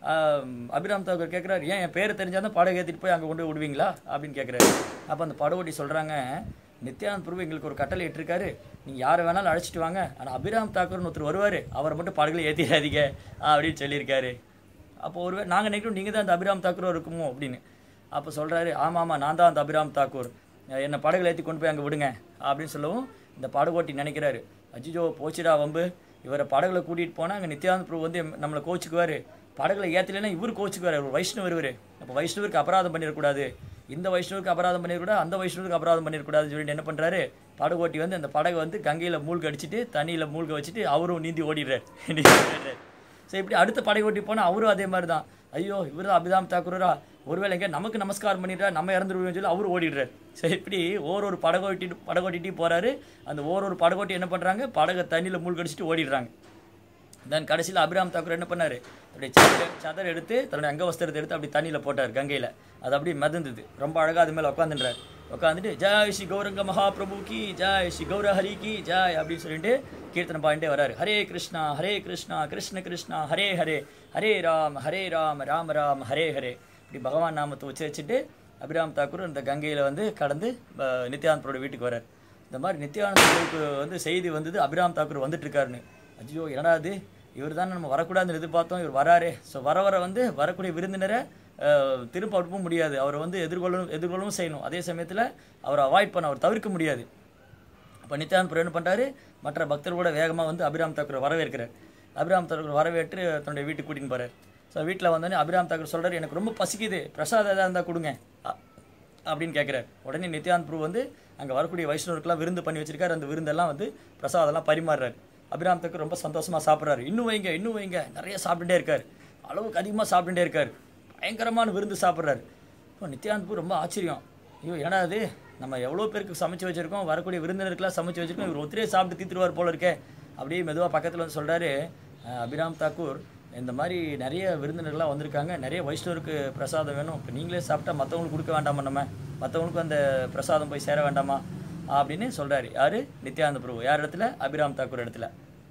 அபிராம் தாக்கூர் கேட்குறாரு ஏன் என் பேரை தெரிஞ்சால் தான் படகு ஏற்றிட்டு போய் அங்கே கொண்டு போய் விடுவீங்களா அப்படின்னு கேட்குறாரு அப்போ அந்த படகோட்டி சொல்கிறாங்க நித்யானந்த் பிரபு எங்களுக்கு ஒரு கட்டளை இட்டிருக்காரு நீங்கள் யாரை வேணாலும் அழைச்சிட்டு வாங்க ஆனால் அபிராம் தாக்கூர்னு ஒருத்தர் வருவார் அவரை மட்டும் படகுல ஏற்றிடாதீங்க அப்படின்னு சொல்லியிருக்காரு அப்போ ஒரு நாங்கள் நினைக்கிறோம் நீங்கள் தான் அந்த அபிராம் தாக்கூர் இருக்குமோ அப்படின்னு அப்போ சொல்கிறாரு ஆமாம் ஆமாம் நான் தான் அந்த அபிராம் தாக்கூர் அஹ் என்னை படகுல ஏற்றி கொண்டு போய் அங்கே விடுங்க அப்படின்னு சொல்லவும் இந்த படகோட்டி நினைக்கிறாரு அஜிஜோ போச்சுடா வம்பு இவரை படகுல கூட்டிகிட்டு போனால் அங்கே நித்யானந்த பிரபு வந்து எம்- நம்மளை கோச்சுக்குவார் படகுல ஏற்றலைன்னா இவர் கோச்சுக்குவார் ஒரு வைஷ்ணவர் இவர் அப்போ வைஷ்ணவருக்கு அபராதம் பண்ணிடக்கூடாது இந்த வைஷ்ணவருக்கு அபராதம் பண்ணிடக்கூடாது அந்த வைஷ்ணவருக்கு அபராதம் பண்ணிடக்கூடாதுன்னு சொல்லிட்டு என்ன பண்ணுறாரு படகோட்டி வந்து அந்த படகை வந்து கங்கையில் மூழ்க அடிச்சிட்டு தண்ணியில் மூழ்க வச்சுட்டு அவரும் நீந்தி ஓடிடுறாரு நீந்தி ஓடிடுறாரு ஸோ இப்படி அடுத்த படைகோட்டி போனால் அவரும் அதே மாதிரி தான் ஐயோ இவர் தான் அபிதாம் தாக்கூரரா ஒருவேளை எங்கே நமக்கு நமஸ்காரம் பண்ணிடுறா நம்ம இறந்துருவோம்னு சொல்லி அவர் ஓடிடுறாரு ஸோ இப்படி ஓரொரு படகோட்டி படகோட்டிட்டு போகிறாரு அந்த ஓரொரு படகோட்டி என்ன பண்ணுறாங்க படகை தண்ணியில் மூழ்கடிச்சிட்டு ஓடிடுறாங்க தென் கடைசியில் அபிராம் தாக்கூர் என்ன பண்ணார் தன்னுடைய சதர் சதர் எடுத்து தன்னுடைய அங்கவஸ்திரத்தை எடுத்து அப்படி தண்ணியில் போட்டார் கங்கையில் அது அப்படியே மிதந்தது ரொம்ப அழகாக அது மேலே உட்காந்துன்றார் உட்காந்துட்டு ஜாய் ஸ்ரீ கௌரங்க மகாபிரபு கி ஜாய் ஸ்ரீ கௌர ஹரி கி ஜாய் அப்படின்னு சொல்லிட்டு கீர்த்தனை பாடிட்டே வராரு ஹரே கிருஷ்ணா ஹரே கிருஷ்ணா கிருஷ்ண கிருஷ்ணா ஹரே ஹரே ஹரே ராம் ஹரே ராம் ராம ராம் ஹரே ஹரே இப்படி பகவான் நாமத்தை வச்சு வச்சுட்டு அபிராம் தாக்கூர் இந்த கங்கையில் வந்து கடந்து அஹ், நித்யானந்தரோட வீட்டுக்கு வரார் இந்த மாதிரி நித்யானந்தருக்கு வந்து செய்தி வந்தது அபிராம் தாக்கூர் வந்துட்டு இருக்காருன்னு ஐயோ என்னடா இது இவர் தான் நம்ம வரக்கூடாதுன்னு எதிர்பார்த்தோம் இவர் வராரே ஸோ வர வர வந்து வரக்கூடிய விருந்தினரை அஹ், திரும்ப அனுப்ப முடியாது அவரை வந்து எதிர்கொள்ளவும் எதிர்கொள்ளவும் செய்யணும் அதே சமயத்தில் அவரை அவாய்ட் பண்ண அவர் தவிர்க்க முடியாது அப்போ நித்யானந்த பிரபு என்ன பண்ணுறாரு மற்ற பக்தர்களோட வேகமாக வந்து அபிராம் தாக்கூரை வரவேற்கிறார் அபிராம் தாக்கூர் வரவேற்று தன்னுடைய வீட்டுக்கு கூட்டின்னு போகிறார் ஸோ வீட்டில் வந்தோடனே அபிராம் தாக்கூர் சொல்கிறார் எனக்கு ரொம்ப பசிக்குது பிரசாதம் எதாவது இருந்தால் கொடுங்க அ- அப்படின்னு கேட்குறாரு உடனே நித்யானந்த் பிரபு வந்து அங்கே வரக்கூடிய வைஷ்ணவருக்கெல்லாம் விருந்து பண்ணி வச்சிருக்காரு அந்த விருந்தெல்லாம் வந்து பிரசாதம்லாம் பரிமாறுறாரு அபிராம் தாக்கூர் ரொம்ப சந்தோஷமாக சாப்பிட்றாரு இன்னும் வைங்க இன்னும் வைங்க நிறைய சாப்பிட்டுட்டே இருக்கார் அளவுக்கு அதிகமாக சாப்பிட்டுட்டே இருக்கார் பயங்கரமான விருந்து சாப்பிட்றாரு இப்போ நித்யானந்த் பிரபு ரொம்ப ஆச்சரியம் ஐயோ என்னடா இது நம்ம எவ்வளோ பேருக்கு சமைச்சு வச்சிருக்கோம் வரக்கூடிய விருந்தினருக்கெல்லாம் சமைச்சு வச்சிருக்கோம் இவர் ஒத்திரே சாப்பிட்டு தீத்துருவார் போல இருக்கே அப்படியே மெதுவாக பக்கத்தில் வந்து சொல்கிறாரு அபிராம் தாக்கூர் இந்த மாதிரி நிறைய விருந்தினர்கள்லாம் வந்திருக்காங்க நிறைய வைஷ்ணவருக்கு பிரசாதம் வேணும் இப்போ நீங்களே சாப்பிட்டா மற்றவங்களுக்கு கொடுக்க வேண்டாமா நம்ம மற்றவங்களுக்கும் அந்த பிரசாதம் போய் சேர வேண்டாமா அப்படின்னு சொல்கிறாரு யார் நித்யானந்த பிரபு யார் இடத்துல அபிராம் தாக்கூர் இடத்துல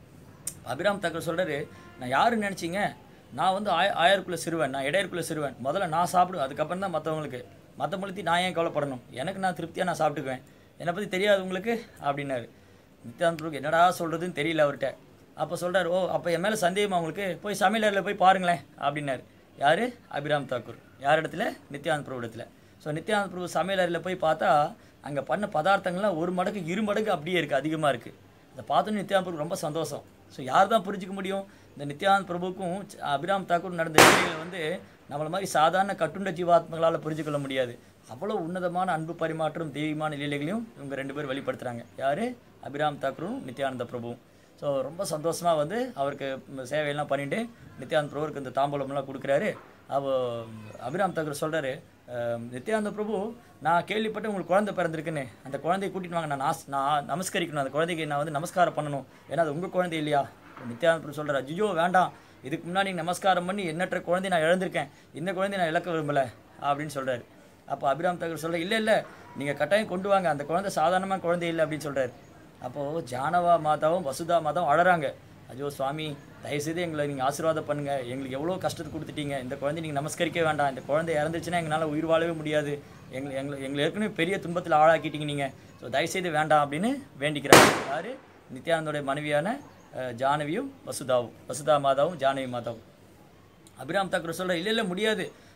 அபிராம் தாக்கூர் சொல்றாரு நான் யாருன்னு நினச்சிங்க நான் வந்து ஆய ஆயருக்குள்ள சிறுவன் நான் இடையருக்குள்ள சிறுவன் முதல்ல நான் சாப்பிடுவேன் அதுக்கப்புறம் தான் மற்றவங்களுக்கு மற்றவங்களுக்கு நான் ஏன் கவலைப்படணும் எனக்கு நான் திருப்தியாக நான் சாப்பிட்டுக்குவேன் என்னை பற்றி தெரியாது உங்களுக்கு அப்படின்னாரு நித்யானந்த பிரபுக்கு என்னடா சொல்கிறதுன்னு தெரியல அவர்கிட்ட அப்போ சொல்றாரு ஓ அப்போ என் மேலே சந்தேகமா உங்களுக்கு போய் சமையலறையில் போய் பாருங்களேன் அப்படின்னாரு யார் அபிராம் தாக்கூர் யார் இடத்துல நித்யானந்த பிரபு இடத்துல ஸோ நித்யானந்த பிரபு சமையலறையில் போய் பார்த்தா அங்கே பண்ண பதார்த்தங்கள்லாம் ஒரு மடங்கு இரு மடங்கு அப்படியே இருக்குது அதிகமாக இருக்குது அதை பார்த்தோன்னே நித்யானந்த பிரபு ரொம்ப சந்தோஷம் ஸோ யார் தான் புரிஞ்சுக்க முடியும் இந்த நித்யானந்த பிரபுக்கும் ச- அபிராம் தாக்கூர் நடந்த நிகழ்ச்சிகளை வந்து நம்மள மாதிரி சாதாரண கட்டுண்ட ஜீவாத்மங்களால் புரிஞ்சுக்கொள்ள முடியாது அவ்வளோ உன்னதமான அன்பு பரிமாற்றம் தெய்வீகமான லீலைகளையும் இவங்க ரெண்டு பேரும் வெளிப்படுத்துகிறாங்க யார் அபிராம் தாக்கூரும் நித்யானந்த பிரபுவும் ஸோ ரொம்ப சந்தோஷமாக வந்து அவருக்கு ம், சேவையெல்லாம் பண்ணிட்டு நித்யானந்த பிரபுவுக்கு இந்த தாம்பூலம்லாம் கொடுக்குறாரு அவ அபிராம் தாக்கூர் சொல்கிறாரு நித்யானந்த பிரபு நான் கேள்விப்பட்டு உங்களுக்கு குழந்தை பிறந்திருக்குன்னு அந்த குழந்தைய கூட்டிட்டு வாங்க நான் நாஸ்- நான் நமஸ்கரிக்கணும் அந்த குழந்தைக்கு நான் வந்து நமஸ்காரம் பண்ணணும் ஏன்னா அது உங்கள் குழந்தை இல்லையா நித்யானந்த பிரபு சொல்கிறார் ஐயோ வேண்டாம் இதுக்கு முன்னாடி நீங்க நமஸ்காரம் பண்ணி எண்ணற்ற குழந்தை நான் இழந்திருக்கேன் இந்த குழந்தைய நான் இழக்க விரும்பலை அப்படின்னு சொல்கிறாரு அப்போ அபிராம் தாக்கூர் சொல்ற இல்லை இல்லை நீங்கள் கட்டாயம் கொண்டு வாங்க அந்த குழந்தை சாதாரணமாக குழந்தை இல்லை அப்படின்னு சொல்கிறாரு அப்போது ஜானவா மாதாவும் வசுதா மாதாவும் அழறாங்க ஐயோ சுவாமி தயவுசெய்து எங்களை நீங்கள் ஆசீர்வாதம் பண்ணுங்கள் எங்களுக்கு எவ்வளோ கஷ்டத்தை கொடுத்துட்டீங்க இந்த குழந்தை நீங்கள் நமஸ்கரிக்க வேண்டாம் இந்த குழந்தை இறந்துச்சுன்னா எங்களால் உயிர் வாழவே முடியாது எங்களை எங்களை எங்களை ஏற்கனவே பெரிய துன்பத்தில் ஆளாக்கிட்டீங்க நீங்கள் ஸோ தயவுசெய்து வேண்டாம் அப்படின்னு வேண்டிக்கிறாங்க யார் நித்யானந்தோடைய மனைவியான அஹ், ஜானவியும் வசுதாவும் வசுதா மாதாவும் ஜானவி மாதாவும் அபிராம் தாக்கூர் சொல்ற இல்லை இல்லை முடியாது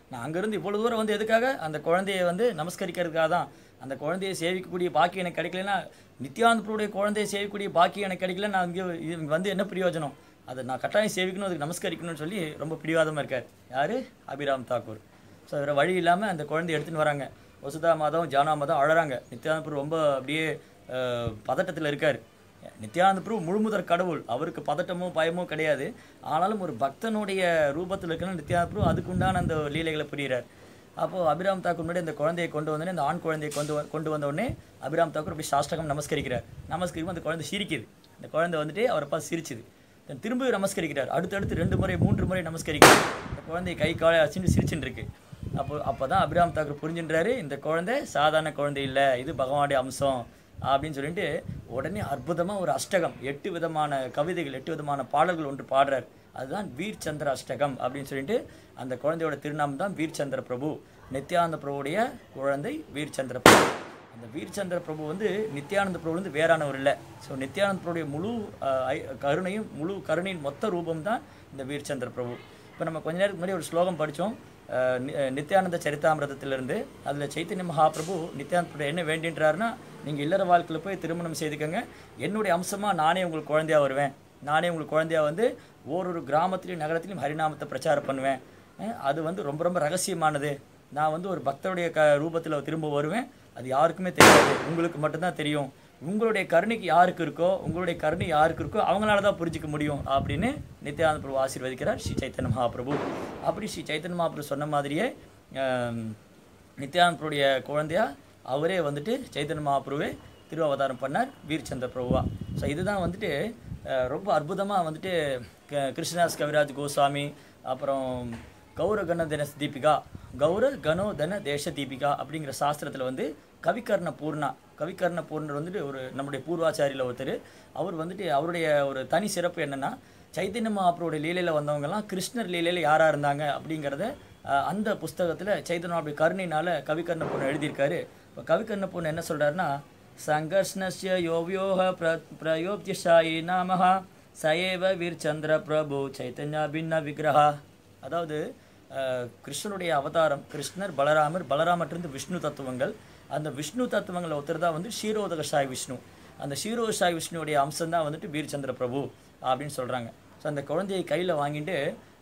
நான் அங்கேருந்து இவ்வளோ தூரம் வந்து எதுக்காக அந்த குழந்தையை வந்து நமஸ்கரிக்கிறதுக்காக தான் அந்த குழந்தையை சேவிக்கக்கூடிய பாக்கியம் எனக்கு கிடைக்கலன்னா நித்யானந்தருடைய குழந்தையை சேவிக்கக்கூடிய பாக்கியம் எனக்கு கிடைக்கல நான் இங்கே இங்க வந்து என்ன பிரயோஜனம் அதை நான் கட்டாயம் சேவிக்கணும் அதுக்கு நமஸ்கரிக்கணும்னு சொல்லி ரொம்ப பிடிவாதமாக இருக்கார் யார் அபிராம் தாக்கூர் ஸோ வேறு வழி இல்லாமல் அந்த குழந்தைய எடுத்துன்னு வராங்க வசுதா மாதம் ஜானா மாதம் அழறாங்க நித்யானந்த பிரபு ரொம்ப அப்படியே பதட்டத்தில் இருக்கார் நித்யானந்த பிரபு முழுமுதற் கடவுள் அவருக்கு பதட்டமோ பயமோ கிடையாது ஆனாலும் ஒரு பக்தனுடைய ரூபத்தில் இருக்கணும் நித்யானந்த பிரபு அதுக்குண்டான அந்த லீலைகளை புரிகிறார் அப்போது அபிராம் தாக்கூர் முன்னாடி இந்த குழந்தையை கொண்டு வந்தோடனே இந்த ஆண் குழந்தையை கொண்டு வ- கொண்டு வந்த உடனே அபிராம் தாக்கூர் அப்படி சாஷ்டகம் நமஸ்கரிக்கிறார் நமஸ்கரிக்கும் அந்த குழந்தை சிரிக்குது அந்த குழந்தை வந்துட்டு அவரை பார்த்து சிரிச்சுது then திரும்பி நமஸ்கரிக்கிறார் அடுத்தடுத்து ரெண்டு முறை மூன்று முறை நமஸ்கரிக்கிறார் இந்த குழந்தை கை காலை அச்சுன்னு சிரிச்சுட்டு இருக்கு அப்போ அப்போ தான் அபிராம் தாக்கூர் புரிஞ்சுன்றாரு இந்த குழந்தை சாதாரண குழந்தை இல்லை இது பகவானுடைய அம்சம் அப்படின்னு சொல்லிட்டு உடனே அற்புதமாக ஒரு அஷ்டகம் எட்டு விதமான கவிதைகள் எட்டு விதமான பாடல்கள் ஒன்று பாடுறார் அதுதான் வீர் சந்திர அஷ்டகம் அப்படின்னு சொல்லிட்டு அந்த குழந்தையோட திருநாமம் தான் வீர் சந்திர பிரபு நித்யானந்த பிரபுடைய குழந்தை வீர் சந்திர பிரபு அந்த வீர்ச்சந்திர பிரபு வந்து நித்யானந்த பிரபு வந்து வேறானவர் இல்லை ஸோ நித்யானந்த பிரபுடைய முழு அஹ், ஐ- கருணையும் முழு கருணையின் மொத்த ரூபம் தான் இந்த வீர்ச்சந்திர பிரபு இப்போ நம்ம கொஞ்ச நேரத்துக்கு முன்னாடி ஒரு ஸ்லோகம் படித்தோம் நித்யானந்த சரிதாமிரதத்திலிருந்து அதில் சைத்தன்ய மகாபிரபு நித்யானந்த பிரபு என்ன வேண்டின்றாருன்னா நீங்கள் இல்லற வாழ்க்கையில் போய் திருமணம் செய்துக்கங்க என்னுடைய அம்சமாக நானே உங்களுக்கு குழந்தையா வருவேன் நானே உங்களுக்கு குழந்தையா வந்து ஓரொரு கிராமத்திலையும் நகரத்திலையும் ஹரிநாமத்தை பிரச்சாரம் பண்ணுவேன் அஹ், அது வந்து ரொம்ப ரொம்ப ரகசியமானது நான் வந்து ஒரு பக்தருடைய க ரூபத்தில் திரும்ப வருவேன் அது யாருக்குமே தெரியாது உங்களுக்கு மட்டும்தான் தெரியும் உங்களுடைய கருணைக்கு யாருக்கு இருக்கோ உங்களுடைய கருணை யாருக்கு இருக்கோ அவங்களால தான் புரிஞ்சிக்க முடியும் அப்படின்னு நித்யானந்த பிரபு ஆசீர்வதிக்கிறார் ஸ்ரீ சைத்தன்ய மகாபிரபு அப்படி ஸ்ரீ சைத்தன்ய மகாபிரபு சொன்ன மாதிரியே ஆம், நித்யானந்த பிரபுடைய குழந்தையா அவரே வந்துட்டு சைத்தன்ய மகாபிரபுவே திருவாவதாரம் பண்ணார் வீர்ச்சந்திர பிரபுவா ஸோ இதுதான் வந்துட்டு அஹ், ரொம்ப அற்புதமாக வந்துட்டு க- கிருஷ்ணதாஸ் கவிராஜ் கோஸ்வாமி அப்புறம் கௌர கண தின தீபிகா கௌர கணோ தன தேச தீபிகா அப்படிங்கிற சாஸ்திரத்தில் வந்து கவிகர்ண பூர்ணா கவிகர்ண பூர்ணர் வந்துட்டு ஒரு நம்முடைய பூர்வாச்சாரியில் ஒருத்தர் அவர் வந்துட்டு அவருடைய ஒரு தனி சிறப்பு என்னன்னா சைத்தன்ய மகாபுரோட லீலையில் வந்தவங்கலாம் கிருஷ்ணர் லீலையில் யாராக இருந்தாங்க அப்படிங்கிறத அஹ், அந்த புஸ்தகத்தில் சைத்தன்ய மகாபுரி கருணையினால கவிகர்ண பூர்ணம் எழுதியிருக்காரு இப்போ கவிகர்ண பூர்ணம் என்ன சொல்றாருன்னா சங்கர்ஷ்ணஸ்ய யோவியோக பிர பிரயோப்திஷாயி நாமஹ சயேவ வீர்ச்சந்திர பிரபு சைத்தன்யா பின்ன விக்கிரகா அதாவது அஹ், கிருஷ்ணனுடைய அவதாரம் கிருஷ்ணர் பலராமர் பலராமற்றிருந்து விஷ்ணு தத்துவங்கள் அந்த விஷ்ணு தத்துவங்களை ஒருத்தர் தான் வந்து ஷீரோதக சாய் விஷ்ணு அந்த ஷீரோத சாய் விஷ்ணுவுடைய அம்சம் தான் வந்துட்டு வீரச்சந்திர பிரபு அப்படின்னு சொல்கிறாங்க ஸோ அந்த குழந்தையை கையில் வாங்கிட்டு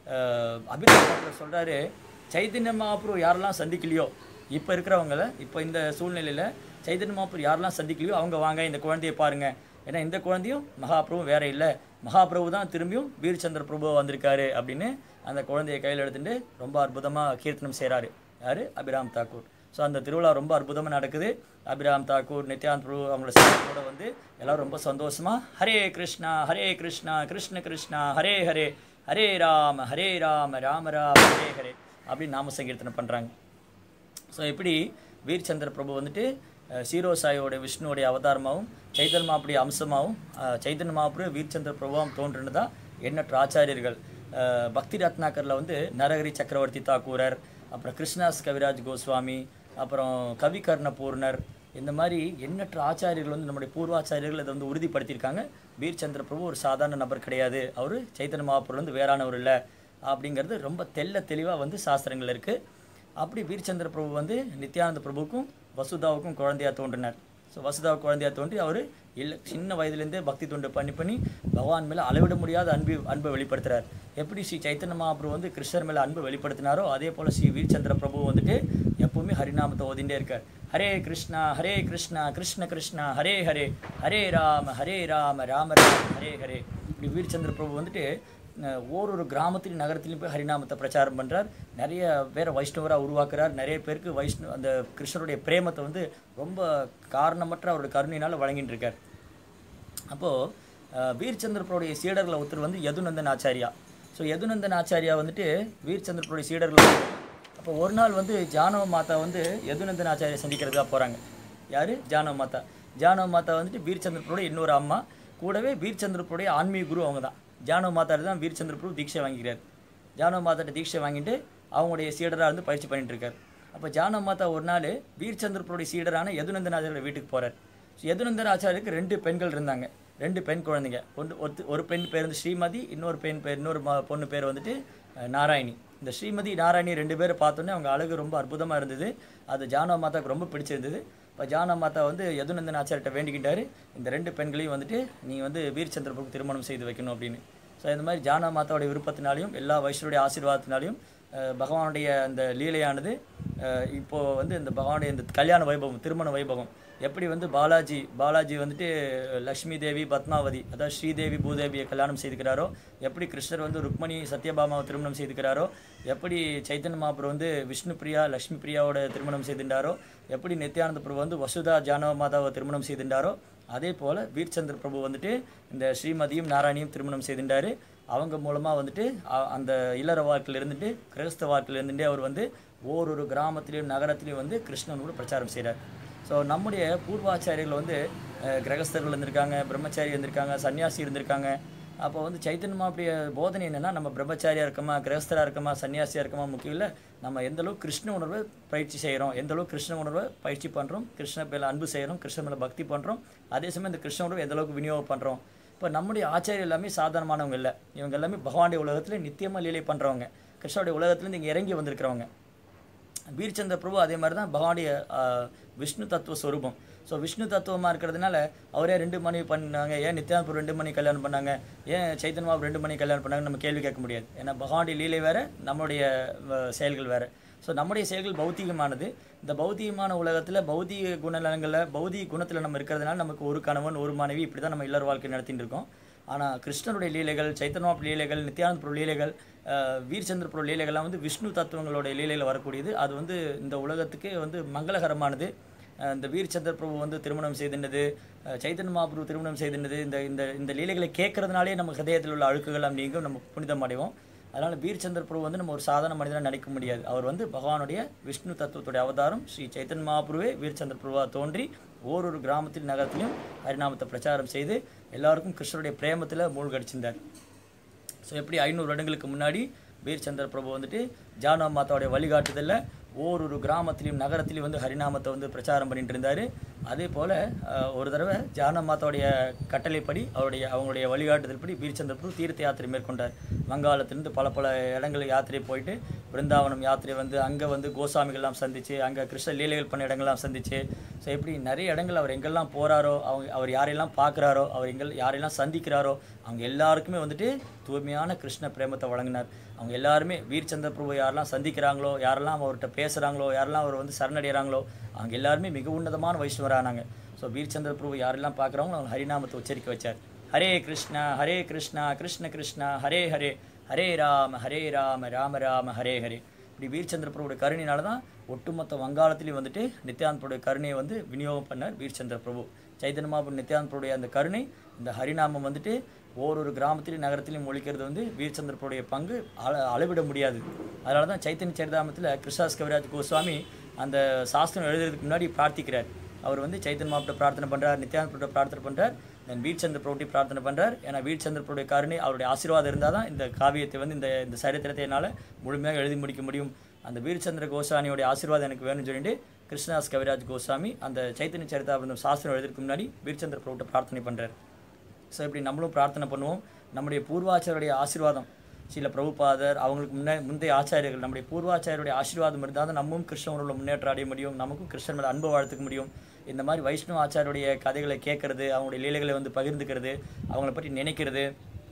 அபிநய சொல்கிறாரு சைத்தன்ய மகாபுரு யாரெல்லாம் சந்திக்கலையோ இப்போ இருக்கிறவங்கள இப்போ இந்த சூழ்நிலையில் சைத்தன்ய மகாபுரு யாரெல்லாம் சந்திக்கலையோ அவங்க வாங்க இந்த குழந்தையை பாருங்க ஏன்னா இந்த குழந்தையும் மகாபிரபு வேற இல்லை மகாபிரபு தான் திரும்பியும் வீரச்சந்திர பிரபு வந்திருக்காரு அப்படின்னு அந்த குழந்தையை கையில் எடுத்துட்டு ரொம்ப அற்புதமாக கீர்த்தனம் செய்கிறாரு யார் அபிராம் தாக்கூர் ஸோ அந்த திருவிழா ரொம்ப அற்புதமாக நடக்குது அபிராம் தாக்கூர் நித்யானந்த் பிரபு அவங்களோட சேர்க்கையோட வந்து எல்லாரும் ரொம்ப சந்தோஷமா ஹரே கிருஷ்ணா ஹரே கிருஷ்ணா கிருஷ்ண கிருஷ்ணா ஹரே ஹரே ஹரே ராம ஹரே ராம ராம ராம ஹரே ஹரே அப்படின்னு நாம சங்கீர்த்தனை பண்ணுறாங்க ஸோ இப்படி வீர்ச்சந்திர பிரபு வந்துட்டு அஹ், சீரோ சாயோட விஷ்ணுவோடைய அவதாரமாகவும் சைத்தன்ய மாப்புடைய அம்சமாகவும் அஹ், சைத்தன்ய மாப்புடைய வீர்ச்சந்திர பிரபுவாகவும் தோன்றுனதா எண்ணற்ற ஆச்சாரியர்கள் அஹ், பக்தி ரத்னாக்கரில் வந்து நரஹரி சக்கரவர்த்தி தாக்கூரர் அப்புறம் கிருஷ்ணாஸ் கவிராஜ் கோஸ்வாமி அப்புறம் கவி கர்ணபூர்ணர் இந்த மாதிரி எண்ணற்ற ஆச்சாரியர்கள் வந்து நம்முடைய பூர்வாச்சாரியர்கள் இதை வந்து உறுதிப்படுத்தியிருக்காங்க வீர்ச்சந்திர பிரபு ஒரு சாதாரண நபர் கிடையாது அவர் சைத்தன்ய மகாபுரம் வந்து வேறானவர் இல்லை அப்படிங்கிறது ரொம்ப தெள்ள தெளிவாக வந்து சாஸ்திரங்கள் இருக்குது அப்படி வீரச்சந்திர பிரபு வந்து நித்யானந்த பிரபுவுக்கும் வசுதாவுக்கும் குழந்தையா தோன்றினார் ஸோ வசுதா குழந்தையா தோன்றி அவர் இல்லை சின்ன வயதுலேருந்தே பக்தி தொண்டு பண்ணி பண்ணி பகவான் மேலே அளவிட முடியாத அன்பு அன்பை வெளிப்படுத்துறார் எப்படி ஸ்ரீ சைத்தன்ய மகாபிரபு வந்து கிருஷ்ணர் மேலே அன்பு வெளிப்படுத்தினாரோ அதே போல் ஸ்ரீ வீரச்சந்திர பிரபு வந்துட்டு எப்பவுமே ஹரிநாமத்தை ஓதிண்டே இருக்கார் ஹரே கிருஷ்ணா ஹரே கிருஷ்ணா கிருஷ்ண கிருஷ்ணா ஹரே ஹரே ஹரே ராம ஹரே ராம ராம ராம ஹரே ஹரே இப்படி வீரச்சந்திர பிரபு வந்துட்டு அஹ் ஓரொரு கிராமத்திலும் நகரத்திலும் போய் ஹரிநாமத்தை பிரச்சாரம் பண்ணுறார் நிறைய பேரை வைஷ்ணவராக உருவாக்குறார் நிறைய பேருக்கு வைஷ்ணவ அந்த கிருஷ்ணருடைய பிரேமத்தை வந்து ரொம்ப காரணமற்ற அவருடைய கருணையினால் வழங்கிட்டு இருக்கார் அப்போது வீர்ச்சந்திரப்பருடைய சீடர்களை ஒருத்தர் வந்து யதுநந்தன் ஆச்சாரியா ஸோ யதுநந்தன் ஆச்சாரியா வந்துட்டு வீர்ச்சந்திரப்பருடைய சீடர்கள் அப்போ ஒரு நாள் வந்து ஜானவ மாதா வந்து யதுநந்தன் ஆச்சாரியா சந்திக்கிறதுக்காக போகிறாங்க யார் ஜானவ மாதா ஜானவ மாதா வந்துட்டு வீர்ச்சந்திரப்பருடைய இன்னொரு அம்மா கூடவே வீர்ச்சந்திரப்பருடைய ஆன்மீக குரு அவங்க தான் ஜானவ மாதாட்ட தான் வீர்ச்சந்திரப்பரு தீட்சை வாங்கிக்கிறார் ஜானவ மாதாட்ட தீட்சை வாங்கிட்டு அவங்களுடைய சீடராக இருந்து பயிற்சி பண்ணிட்டு இருக்கார் அப்போ ஜானவ மாதா ஒரு நாள் வீர்ச்சந்திரப்பருடைய சீடரான யதுநந்தன் ஆச்சாரியோட வீட்டுக்கு போகிறார் யதுநந்தன் ஆச்சாரியருக்கு ரெண்டு பெண்கள் இருந்தாங்க ரெண்டு பெண் குழந்தைங்க ஒன்று ஒருத்து ஒரு பெண் பேர் வந்து ஸ்ரீமதி இன்னொரு பெண் பேர் இன்னொரு ம- பொண்ணு பேர் வந்துட்டு அஹ், நாராயணி இந்த ஸ்ரீமதி நாராயணி ரெண்டு பேரை பார்த்தோன்னே அவங்க அழகு ரொம்ப அற்புதமாக இருந்தது அது ஜானவ மாதாவுக்கு ரொம்ப பிடிச்சிருந்தது இப்போ ஜானவ மாதா வந்து யதுநந்தன் ஆச்சாரிட்ட வேண்டிக்கிட்டாரு இந்த ரெண்டு பெண்களையும் வந்துட்டு நீ வந்து வீரச்சந்திரபுக்கு திருமணம் செய்து வைக்கணும் அப்படின்னு ஸோ இந்த மாதிரி ஜானவ மாதாவுடைய விருப்பத்தினாலையும் எல்லா வைஷ்ணருடைய ஆசீர்வாதத்தினாலையும் அஹ், பகவானுடைய அந்த லீலையானது அஹ், இப்போ வந்து இந்த பகவானுடைய இந்த கல்யாண வைபவம் திருமண வைபவம் எப்படி வந்து பாலாஜி பாலாஜி வந்துட்டு லக்ஷ்மி தேவி பத்மாவதி அதாவது ஸ்ரீதேவி பூதேவியை கல்யாணம் செய்துக்கிறாரோ எப்படி கிருஷ்ணர் வந்து ருக்மணி சத்யபாமாவை திருமணம் செய்துக்கிறாரோ எப்படி சைத்தன்ய மகாபுரம் வந்து விஷ்ணு பிரியா லக்ஷ்மி பிரியாவோட திருமணம் செய்துட்டாரோ எப்படி நித்யானந்த பிரபு வந்து வசுதா ஜானவ மாதாவை திருமணம் செய்துட்டாரோ அதே போல் வீர்ச்சந்திர பிரபு வந்துட்டு இந்த ஸ்ரீமதியும் நாராயணியும் திருமணம் செய்துட்டாரு அவங்க மூலமாக வந்துட்டு அ- அந்த இல்லற வாழ்க்கையில் இருந்துட்டு கிரகஸ்த வாழ்க்கையில் இருந்துட்டு அவர் வந்து ஓரொரு கிராமத்திலையும் நகரத்திலையும் வந்து கிருஷ்ணனோட பிரச்சாரம் செய்கிறார் ஸோ நம்முடைய பூர்வாச்சாரியர்கள் வந்து அஹ், கிரகஸ்தர்கள் இருந்திருக்காங்க பிரம்மச்சாரி இருந்திருக்காங்க சன்னியாசி இருந்திருக்காங்க அப்போ வந்து சைத்தன்யமா அப்படிய போதனை என்னன்னா நம்ம பிரம்மச்சாரியா இருக்கமா கிரகஸ்தரா இருக்கமா சன்னியாசியா இருக்கமா முக்கியம் இல்லை நம்ம எந்த அளவுக்கு கிருஷ்ண உணர்வை பயிற்சி செய்கிறோம் எந்த அளவுக்கு கிருஷ்ண உணர்வை பயிற்சி பண்ணுறோம் கிருஷ்ண மேல அன்பு செய்கிறோம் கிருஷ்ண மேல பக்தி பண்ணுறோம் அதே சமயம் இந்த கிருஷ்ண உணர்வை எந்த அளவுக்கு விநியோகம் பண்ணுறோம் இப்போ நம்முடைய ஆச்சாரியர் எல்லாமே சாதாரணமானவங்க இல்லை இவங்க எல்லாமே பகவானுடைய உலகத்தில் நித்தியமாக லீலை பண்ணுறவங்க கிருஷ்ணனுடைய உலகத்துலேருந்து இங்கே இறங்கி வந்திருக்கிறவங்க வீரச்சந்திர பிரபு அதே மாதிரி தான் பகவானுடைய ஆஹ், விஷ்ணு தத்துவ ஸ்வரூபம் ஸோ விஷ்ணு தத்துவமாக இருக்கிறதுனால அவரே ரெண்டு மணி பண்ணாங்க ஏன் நித்யானந்த பிரபு ரெண்டு மணி கல்யாணம் பண்ணாங்க ஏன் சைத்தன்ய பாபு ரெண்டு மணி கல்யாணம் பண்ணாங்க நம்ம கேள்வி கேட்க முடியாது ஏன்னா பகவானுடைய லீலை வேற நம்மளுடைய அஹ், செயல்கள் வேற ஸோ நம்முடைய செயல்கள் பௌத்திகமானது இந்த பௌத்திகமான உலகத்தில் பௌதிக குணநலங்களில் பௌதிக குணத்தில் நம்ம இருக்கிறதுனால நமக்கு ஒரு கணவன் ஒரு மனைவி இப்படி தான் நம்ம இல்லற வாழ்க்கை நடத்திட்டு இருக்கோம் ஆனால் கிருஷ்ணனுடைய லீலைகள் சைத்தன்யாப் லீலைகள் நித்யானந்த பிரபு லீலைகள் அஹ், வீரச்சந்திர பிரபு லீலைகள்லாம் வந்து விஷ்ணு தத்துவங்களுடைய லீலையில் வரக்கூடியது அது வந்து இந்த உலகத்துக்கே வந்து மங்களகரமானது அஹ், இந்த வீரச்சந்திர பிரபு வந்து திருமணம் செய்திருந்தது அஹ், சைத்தன்ய மகாபிரபு திருமணம் செய்திருந்தது இந்த இந்த இந்த லீலைகளை கேட்கறதுனாலே நம்ம ஹதயத்தில் உள்ள அழுக்குகள் நீங்கும் நம்ம புனிதம் அடைவோம் அதனால் வீரச்சந்திர பிரபு வந்து நம்ம ஒரு சாதாரண மனிதனாக நினைக்க முடியாது அவர் வந்து பகவானுடைய விஷ்ணு தத்துவத்துடைய அவதாரம் ஸ்ரீ சைத்தன்ய மகாபிரபுவே வீரச்சந்திர பிரபுவா தோன்றி ஓரொரு கிராமத்தில் நகரத்திலும் ஹரிநாமத்தை பிரச்சாரம் செய்து எல்லாருக்கும் கிருஷ்ணருடைய பிரேமத்தில் மூழ்கடிச்சிருந்தார் ஸோ எப்படி ஐநூறு வருடங்களுக்கு முன்னாடி வீரச்சந்திர பிரபு வந்துட்டு ஜானவ மாதாவுடைய வழிகாட்டுதலில் ஓரொரு கிராமத்திலையும் நகரத்திலையும் வந்து ஹரிநாமத்தை வந்து பிரச்சாரம் பண்ணிட்டு இருந்தார் அதே போல் ஒரு தடவை ஜானவ மாதாவுடைய கட்டளைப்படி அவருடைய அவங்களுடைய வழிகாட்டுதல்படி வீரச்சந்திர பிரபு தீர்த்த யாத்திரை மேற்கொண்டார் வங்காளத்திலிருந்து பல பல இடங்கள் யாத்திரை போயிட்டு பிருந்தாவனம் யாத்திரை வந்து அங்கே வந்து கோசாமிகள்லாம் சந்திச்சு அங்கே கிருஷ்ண லீலைகள் பண்ண இடங்கள்லாம் சந்திச்சு ஸோ இப்படி நிறைய இடங்கள் அவர் எங்கெல்லாம் போகிறாரோ அவங்க அவர் யாரையெல்லாம் பார்க்குறாரோ அவர் எங்கள் யாரையெல்லாம் சந்திக்கிறாரோ அவங்க எல்லாருக்குமே வந்துட்டு தூய்மையான கிருஷ்ண பிரேமத்தை வழங்கினார் அவங்க எல்லாருமே வீரச்சந்திர பிரபு யாரெல்லாம் சந்திக்கிறாங்களோ யாரெல்லாம் அவர்கிட்ட பேசுகிறாங்களோ யாரெல்லாம் அவர் வந்து சரணடைகிறாங்களோ அவங்க எல்லாருமே மிக உன்னதமான வைஷ்ணவரானாங்க ஸோ வீரச்சந்திர பிரபு யாரெல்லாம் பார்க்குறாங்களோ அவங்க ஹரிநாமத்தை உச்சரிக்க வச்சார் ஹரே கிருஷ்ணா ஹரே கிருஷ்ணா கிருஷ்ண கிருஷ்ணா ஹரே ஹரே ஹரே ராம ஹரே ராம ராம ராம ஹரே ஹரே இப்படி வீரச்சந்திர பிரபுடைய கருணையினால தான் ஒட்டுமொத்த வங்காளத்திலையும் வந்துட்டு நித்யானந்த பிரபுடைய கருணையை வந்து விநியோகம் பண்ணார் வீரச்சந்திர பிரபு சைதன்ய மகாபுரு நித்யானந்த பிரபுடைய அந்த கருணை இந்த ஹரிநாமம் வந்துட்டு ஓரொரு கிராமத்திலையும் நகரத்திலையும் ஒழிக்கிறது வந்து வீரச்சந்திர பிரபுடைய பங்கு அள அளவிட முடியாது அதனால தான் சைத்தன்ய சரிதாமத்தில் கிருஷ்ணாஸ் கவிராஜ் கோஸ்வாமி அந்த சாஸ்திரம் எழுதுறதுக்கு முன்னாடி பிரார்த்திக்கிறார் அவர் வந்து சைத்தன்ய மாவட்ட பிரார்த்தனை பண்ணுறார் நித்யானந்த பிரபுடைய பிரார்த்தனை பண்ணுறார் தென் வீரச்சந்திர பிரபுட்டி பிரார்த்தனை பண்ணுறார் ஏன்னா வீரச்சந்திர பிரபுடைய கருணை அவருடைய ஆசீர்வாதம் இருந்தால் தான் இந்த காவியத்தை வந்து இந்த இந்த சரித்திரத்தை என்னால் முழுமையாக எழுதி முடிக்க முடியும் அந்த வீரச்சந்திர கோசாமியோடைய ஆசீர்வாதம் எனக்கு வேணும்னு சொல்லிட்டு கிருஷ்ணதாஸ் கவிராஜ் கோஸ்வாமி அந்த சைத்தன்ய சரிதாபிரந்தம் சாஸ்திரம் எழுதுறதுக்கு முன்னாடி வீரச்சந்திர பிரபுட்ட பிரார்த்தனை பண்ணுறார் ஸோ இப்படி நம்மளும் பிரார்த்தனை பண்ணுவோம் நம்முடைய பூர்வாச்சாரியருடைய ஆசீர்வாதம் சில பிரபுபாதர் அவங்களுக்கு முன்னே முந்தைய ஆச்சாரியர்கள் நம்முடைய பூர்வாச்சாரியருடைய ஆசீர்வாதம் இருந்தால் தான் நம்மளும் கிருஷ்ண உணர்வுல முன்னேற்றம் அடைய முடியும் நமக்கும் கிருஷ்ணன் மேல அன்பு வாழ்த்துக்க முடியும் இந்த மாதிரி வைஷ்ணவ ஆச்சாரியருடைய கதைகளை கேட்கறது அவங்களுடைய லீலைகளை வந்து பகிர்ந்துக்கிறது அவங்கள பற்றி நினைக்கிறது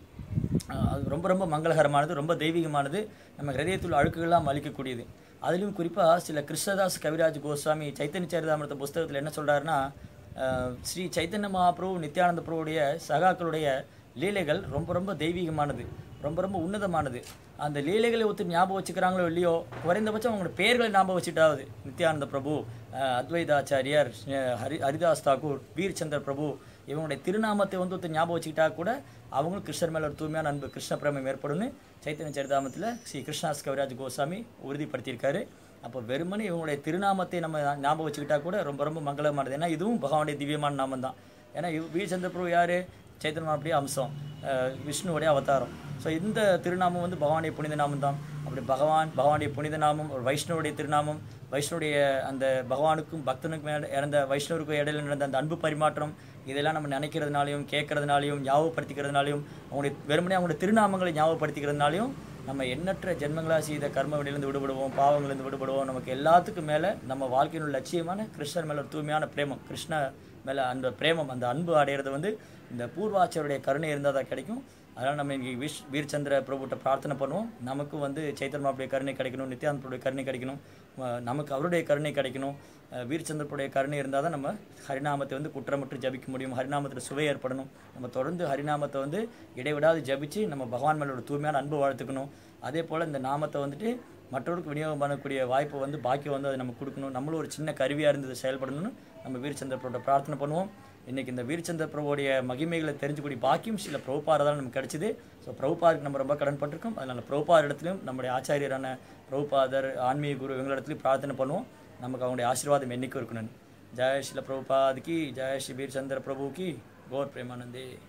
ஆஹ் அது ரொம்ப ரொம்ப மங்களகரமானது ரொம்ப தெய்வீகமானது நம்ம ஹிரதயத்துள்ள அழுக்குகள்லாம் அழிக்கக்கூடியது அதிலும் குறிப்பாக சில கிருஷ்ணதாஸ் கவிராஜ் கோஸ்வாமி சைத்தன்ய சரிதாமிரத புஸ்தகத்தில் என்ன சொல்கிறாருன்னா ஸ்ரீ சைத்தன்ய மகாபிரபு நித்யானந்த பிரபுடைய சகாக்களுடைய லீலைகள் ரொம்ப ரொம்ப தெய்வீகமானது ரொம்ப ரொம்ப உன்னதமானது அந்த லீலைகளை ஒத்து ஞாபகம் வச்சுக்கிறாங்களோ இல்லையோ குறைந்தபட்சம் அவங்களோட பெயர்களை ஞாபகம் வச்சுட்டாவது நித்யானந்த பிரபு ஆஹ் அத்வைதாச்சாரியார் ஆஹ் ஹரி ஹரிதாஸ் தாக்கூர் வீர்ச்சந்திர பிரபு இவங்களுடைய திருநாமத்தை வந்து ஒருத்தர் ஞாபகம் வச்சுக்கிட்டா கூட அவங்களும் கிருஷ்ணர் மேல ஒரு தூய்மையான அன்பு கிருஷ்ண பிரேமம் ஏற்படும்னு சைத்தன்ய சரிதாமத்தில் ஸ்ரீ கிருஷ்ணாஸ் கவிராஜ் கோசாமி உறுதிப்படுத்தியிருக்காரு அப்போ வெறுமனே இவங்களுடைய திருநாமத்தை நம்ம ஞாபகம் வச்சுக்கிட்டா கூட ரொம்ப ரொம்ப மங்களமானது ஏன்னா இதுவும் பகவானுடைய திவ்யமான நாமம் தான் ஏன்னா இவ் வீரச்சந்திர பிரபு யார் சைத்தன்ய அப்படியே அம்சம் அஹ் விஷ்ணுவுடைய அவதாரம் ஸோ இந்த திருநாமம் வந்து பகவானுடைய புனித நாமம் தான் அப்படி பகவான் பகவானுடைய புனித நாமம் ஒரு வைஷ்ணவருடைய திருநாமம் வைஷ்ணவுடைய அந்த பகவானுக்கும் பக்தனுக்கும் இட- இறந்த வைஷ்ணவருக்கும் இடையில நடந்த அந்த அன்பு பரிமாற்றம் இதெல்லாம் நம்ம நினைக்கிறதுனாலையும் கேட்கறதுனாலையும் ஞாபகப்படுத்திக்கிறதுனாலையும் அவங்களுடைய வெறுமனே அவங்களுடைய திருநாமங்களை ஞாபகப்படுத்திக்கிறதுனாலையும் நம்ம எண்ணற்ற ஜென்மங்களாக செய்த கர்ம வினையிலிருந்து விடுபடுவோம் பாவங்களிலிருந்து விடுபடுவோம் நமக்கு எல்லாத்துக்கும் மேலே நம்ம வாழ்க்கையின் உள்ள லட்சியமான கிருஷ்ணர் மேலே ஒரு தூய்மையான பிரேமம் கிருஷ்ண மேலே அந்த பிரேமம் அந்த அன்பு அடையிறது வந்து இந்த பூர்வாச்சருடைய கருணை இருந்தால் தான் கிடைக்கும் அதனால் நம்ம இன்றைக்கி விஷ் வீர்ச்சந்திர பிரபுட்ட பிரார்த்தனை பண்ணுவோம் நமக்கு வந்து சைத்தன்மாவுடைய கருணை கிடைக்கணும் நித்யானந்தருடைய கருணை கிடைக்கணும் அஹ் நமக்கு அவருடைய கருணை கிடைக்கணும் அஹ் வீர்ச்சந்திரனுடைய கருணை இருந்தால் தான் நம்ம ஹரிநாமத்தை வந்து குற்றமற்று ஜபிக்க முடியும் ஹரிநாமத்தில் சுவை ஏற்படணும் நம்ம தொடர்ந்து ஹரிநாமத்தை வந்து இடைவிடாது ஜபிச்சு நம்ம பகவான் மேலோட தூய்மையான அன்பு வளர்த்துக்கணும் அதே போல் இந்த நாமத்தை வந்துட்டு மற்றவருக்கு விநியோகம் பண்ணக்கூடிய வாய்ப்பை வந்து பாக்கியம் வந்து அதை நம்ம கொடுக்கணும் நம்மளும் ஒரு சின்ன கருவியாக இருந்து இது செயல்படணும்னு நம்ம வீரச்சந்திர பிரபுட்ட பிரார்த்தனை பண்ணுவோம் இன்றைக்கி இந்த வீரச்சந்திர பிரபுடைய மகிமைகளை தெரிஞ்சுக்கூடிய பாக்கியம் சில பிரபுபாரை தான் நமக்கு கிடைச்சிது ஸோ பிரபுபாருக்கு நம்ம ரொம்ப கடன்பட்டிருக்கோம் அதனால் பிரபுபார் இடத்துலையும் நம்முடைய ஆச்சாரியரான பிரபுபாதர் ஆன்மீக குரு இவங்களிடத்துலையும் பிரார்த்தனை பண்ணுவோம் நமக்கு அவங்களுடைய ஆசீர்வாதம் என்னைக்கும் இருக்கணும் ஜெய் ஸ்ரீல பிரபுபாத் கி ஜெய் ஸ்ரீ வீரச்சந்திர பிரபு கி கௌர் பிரேமானந்தே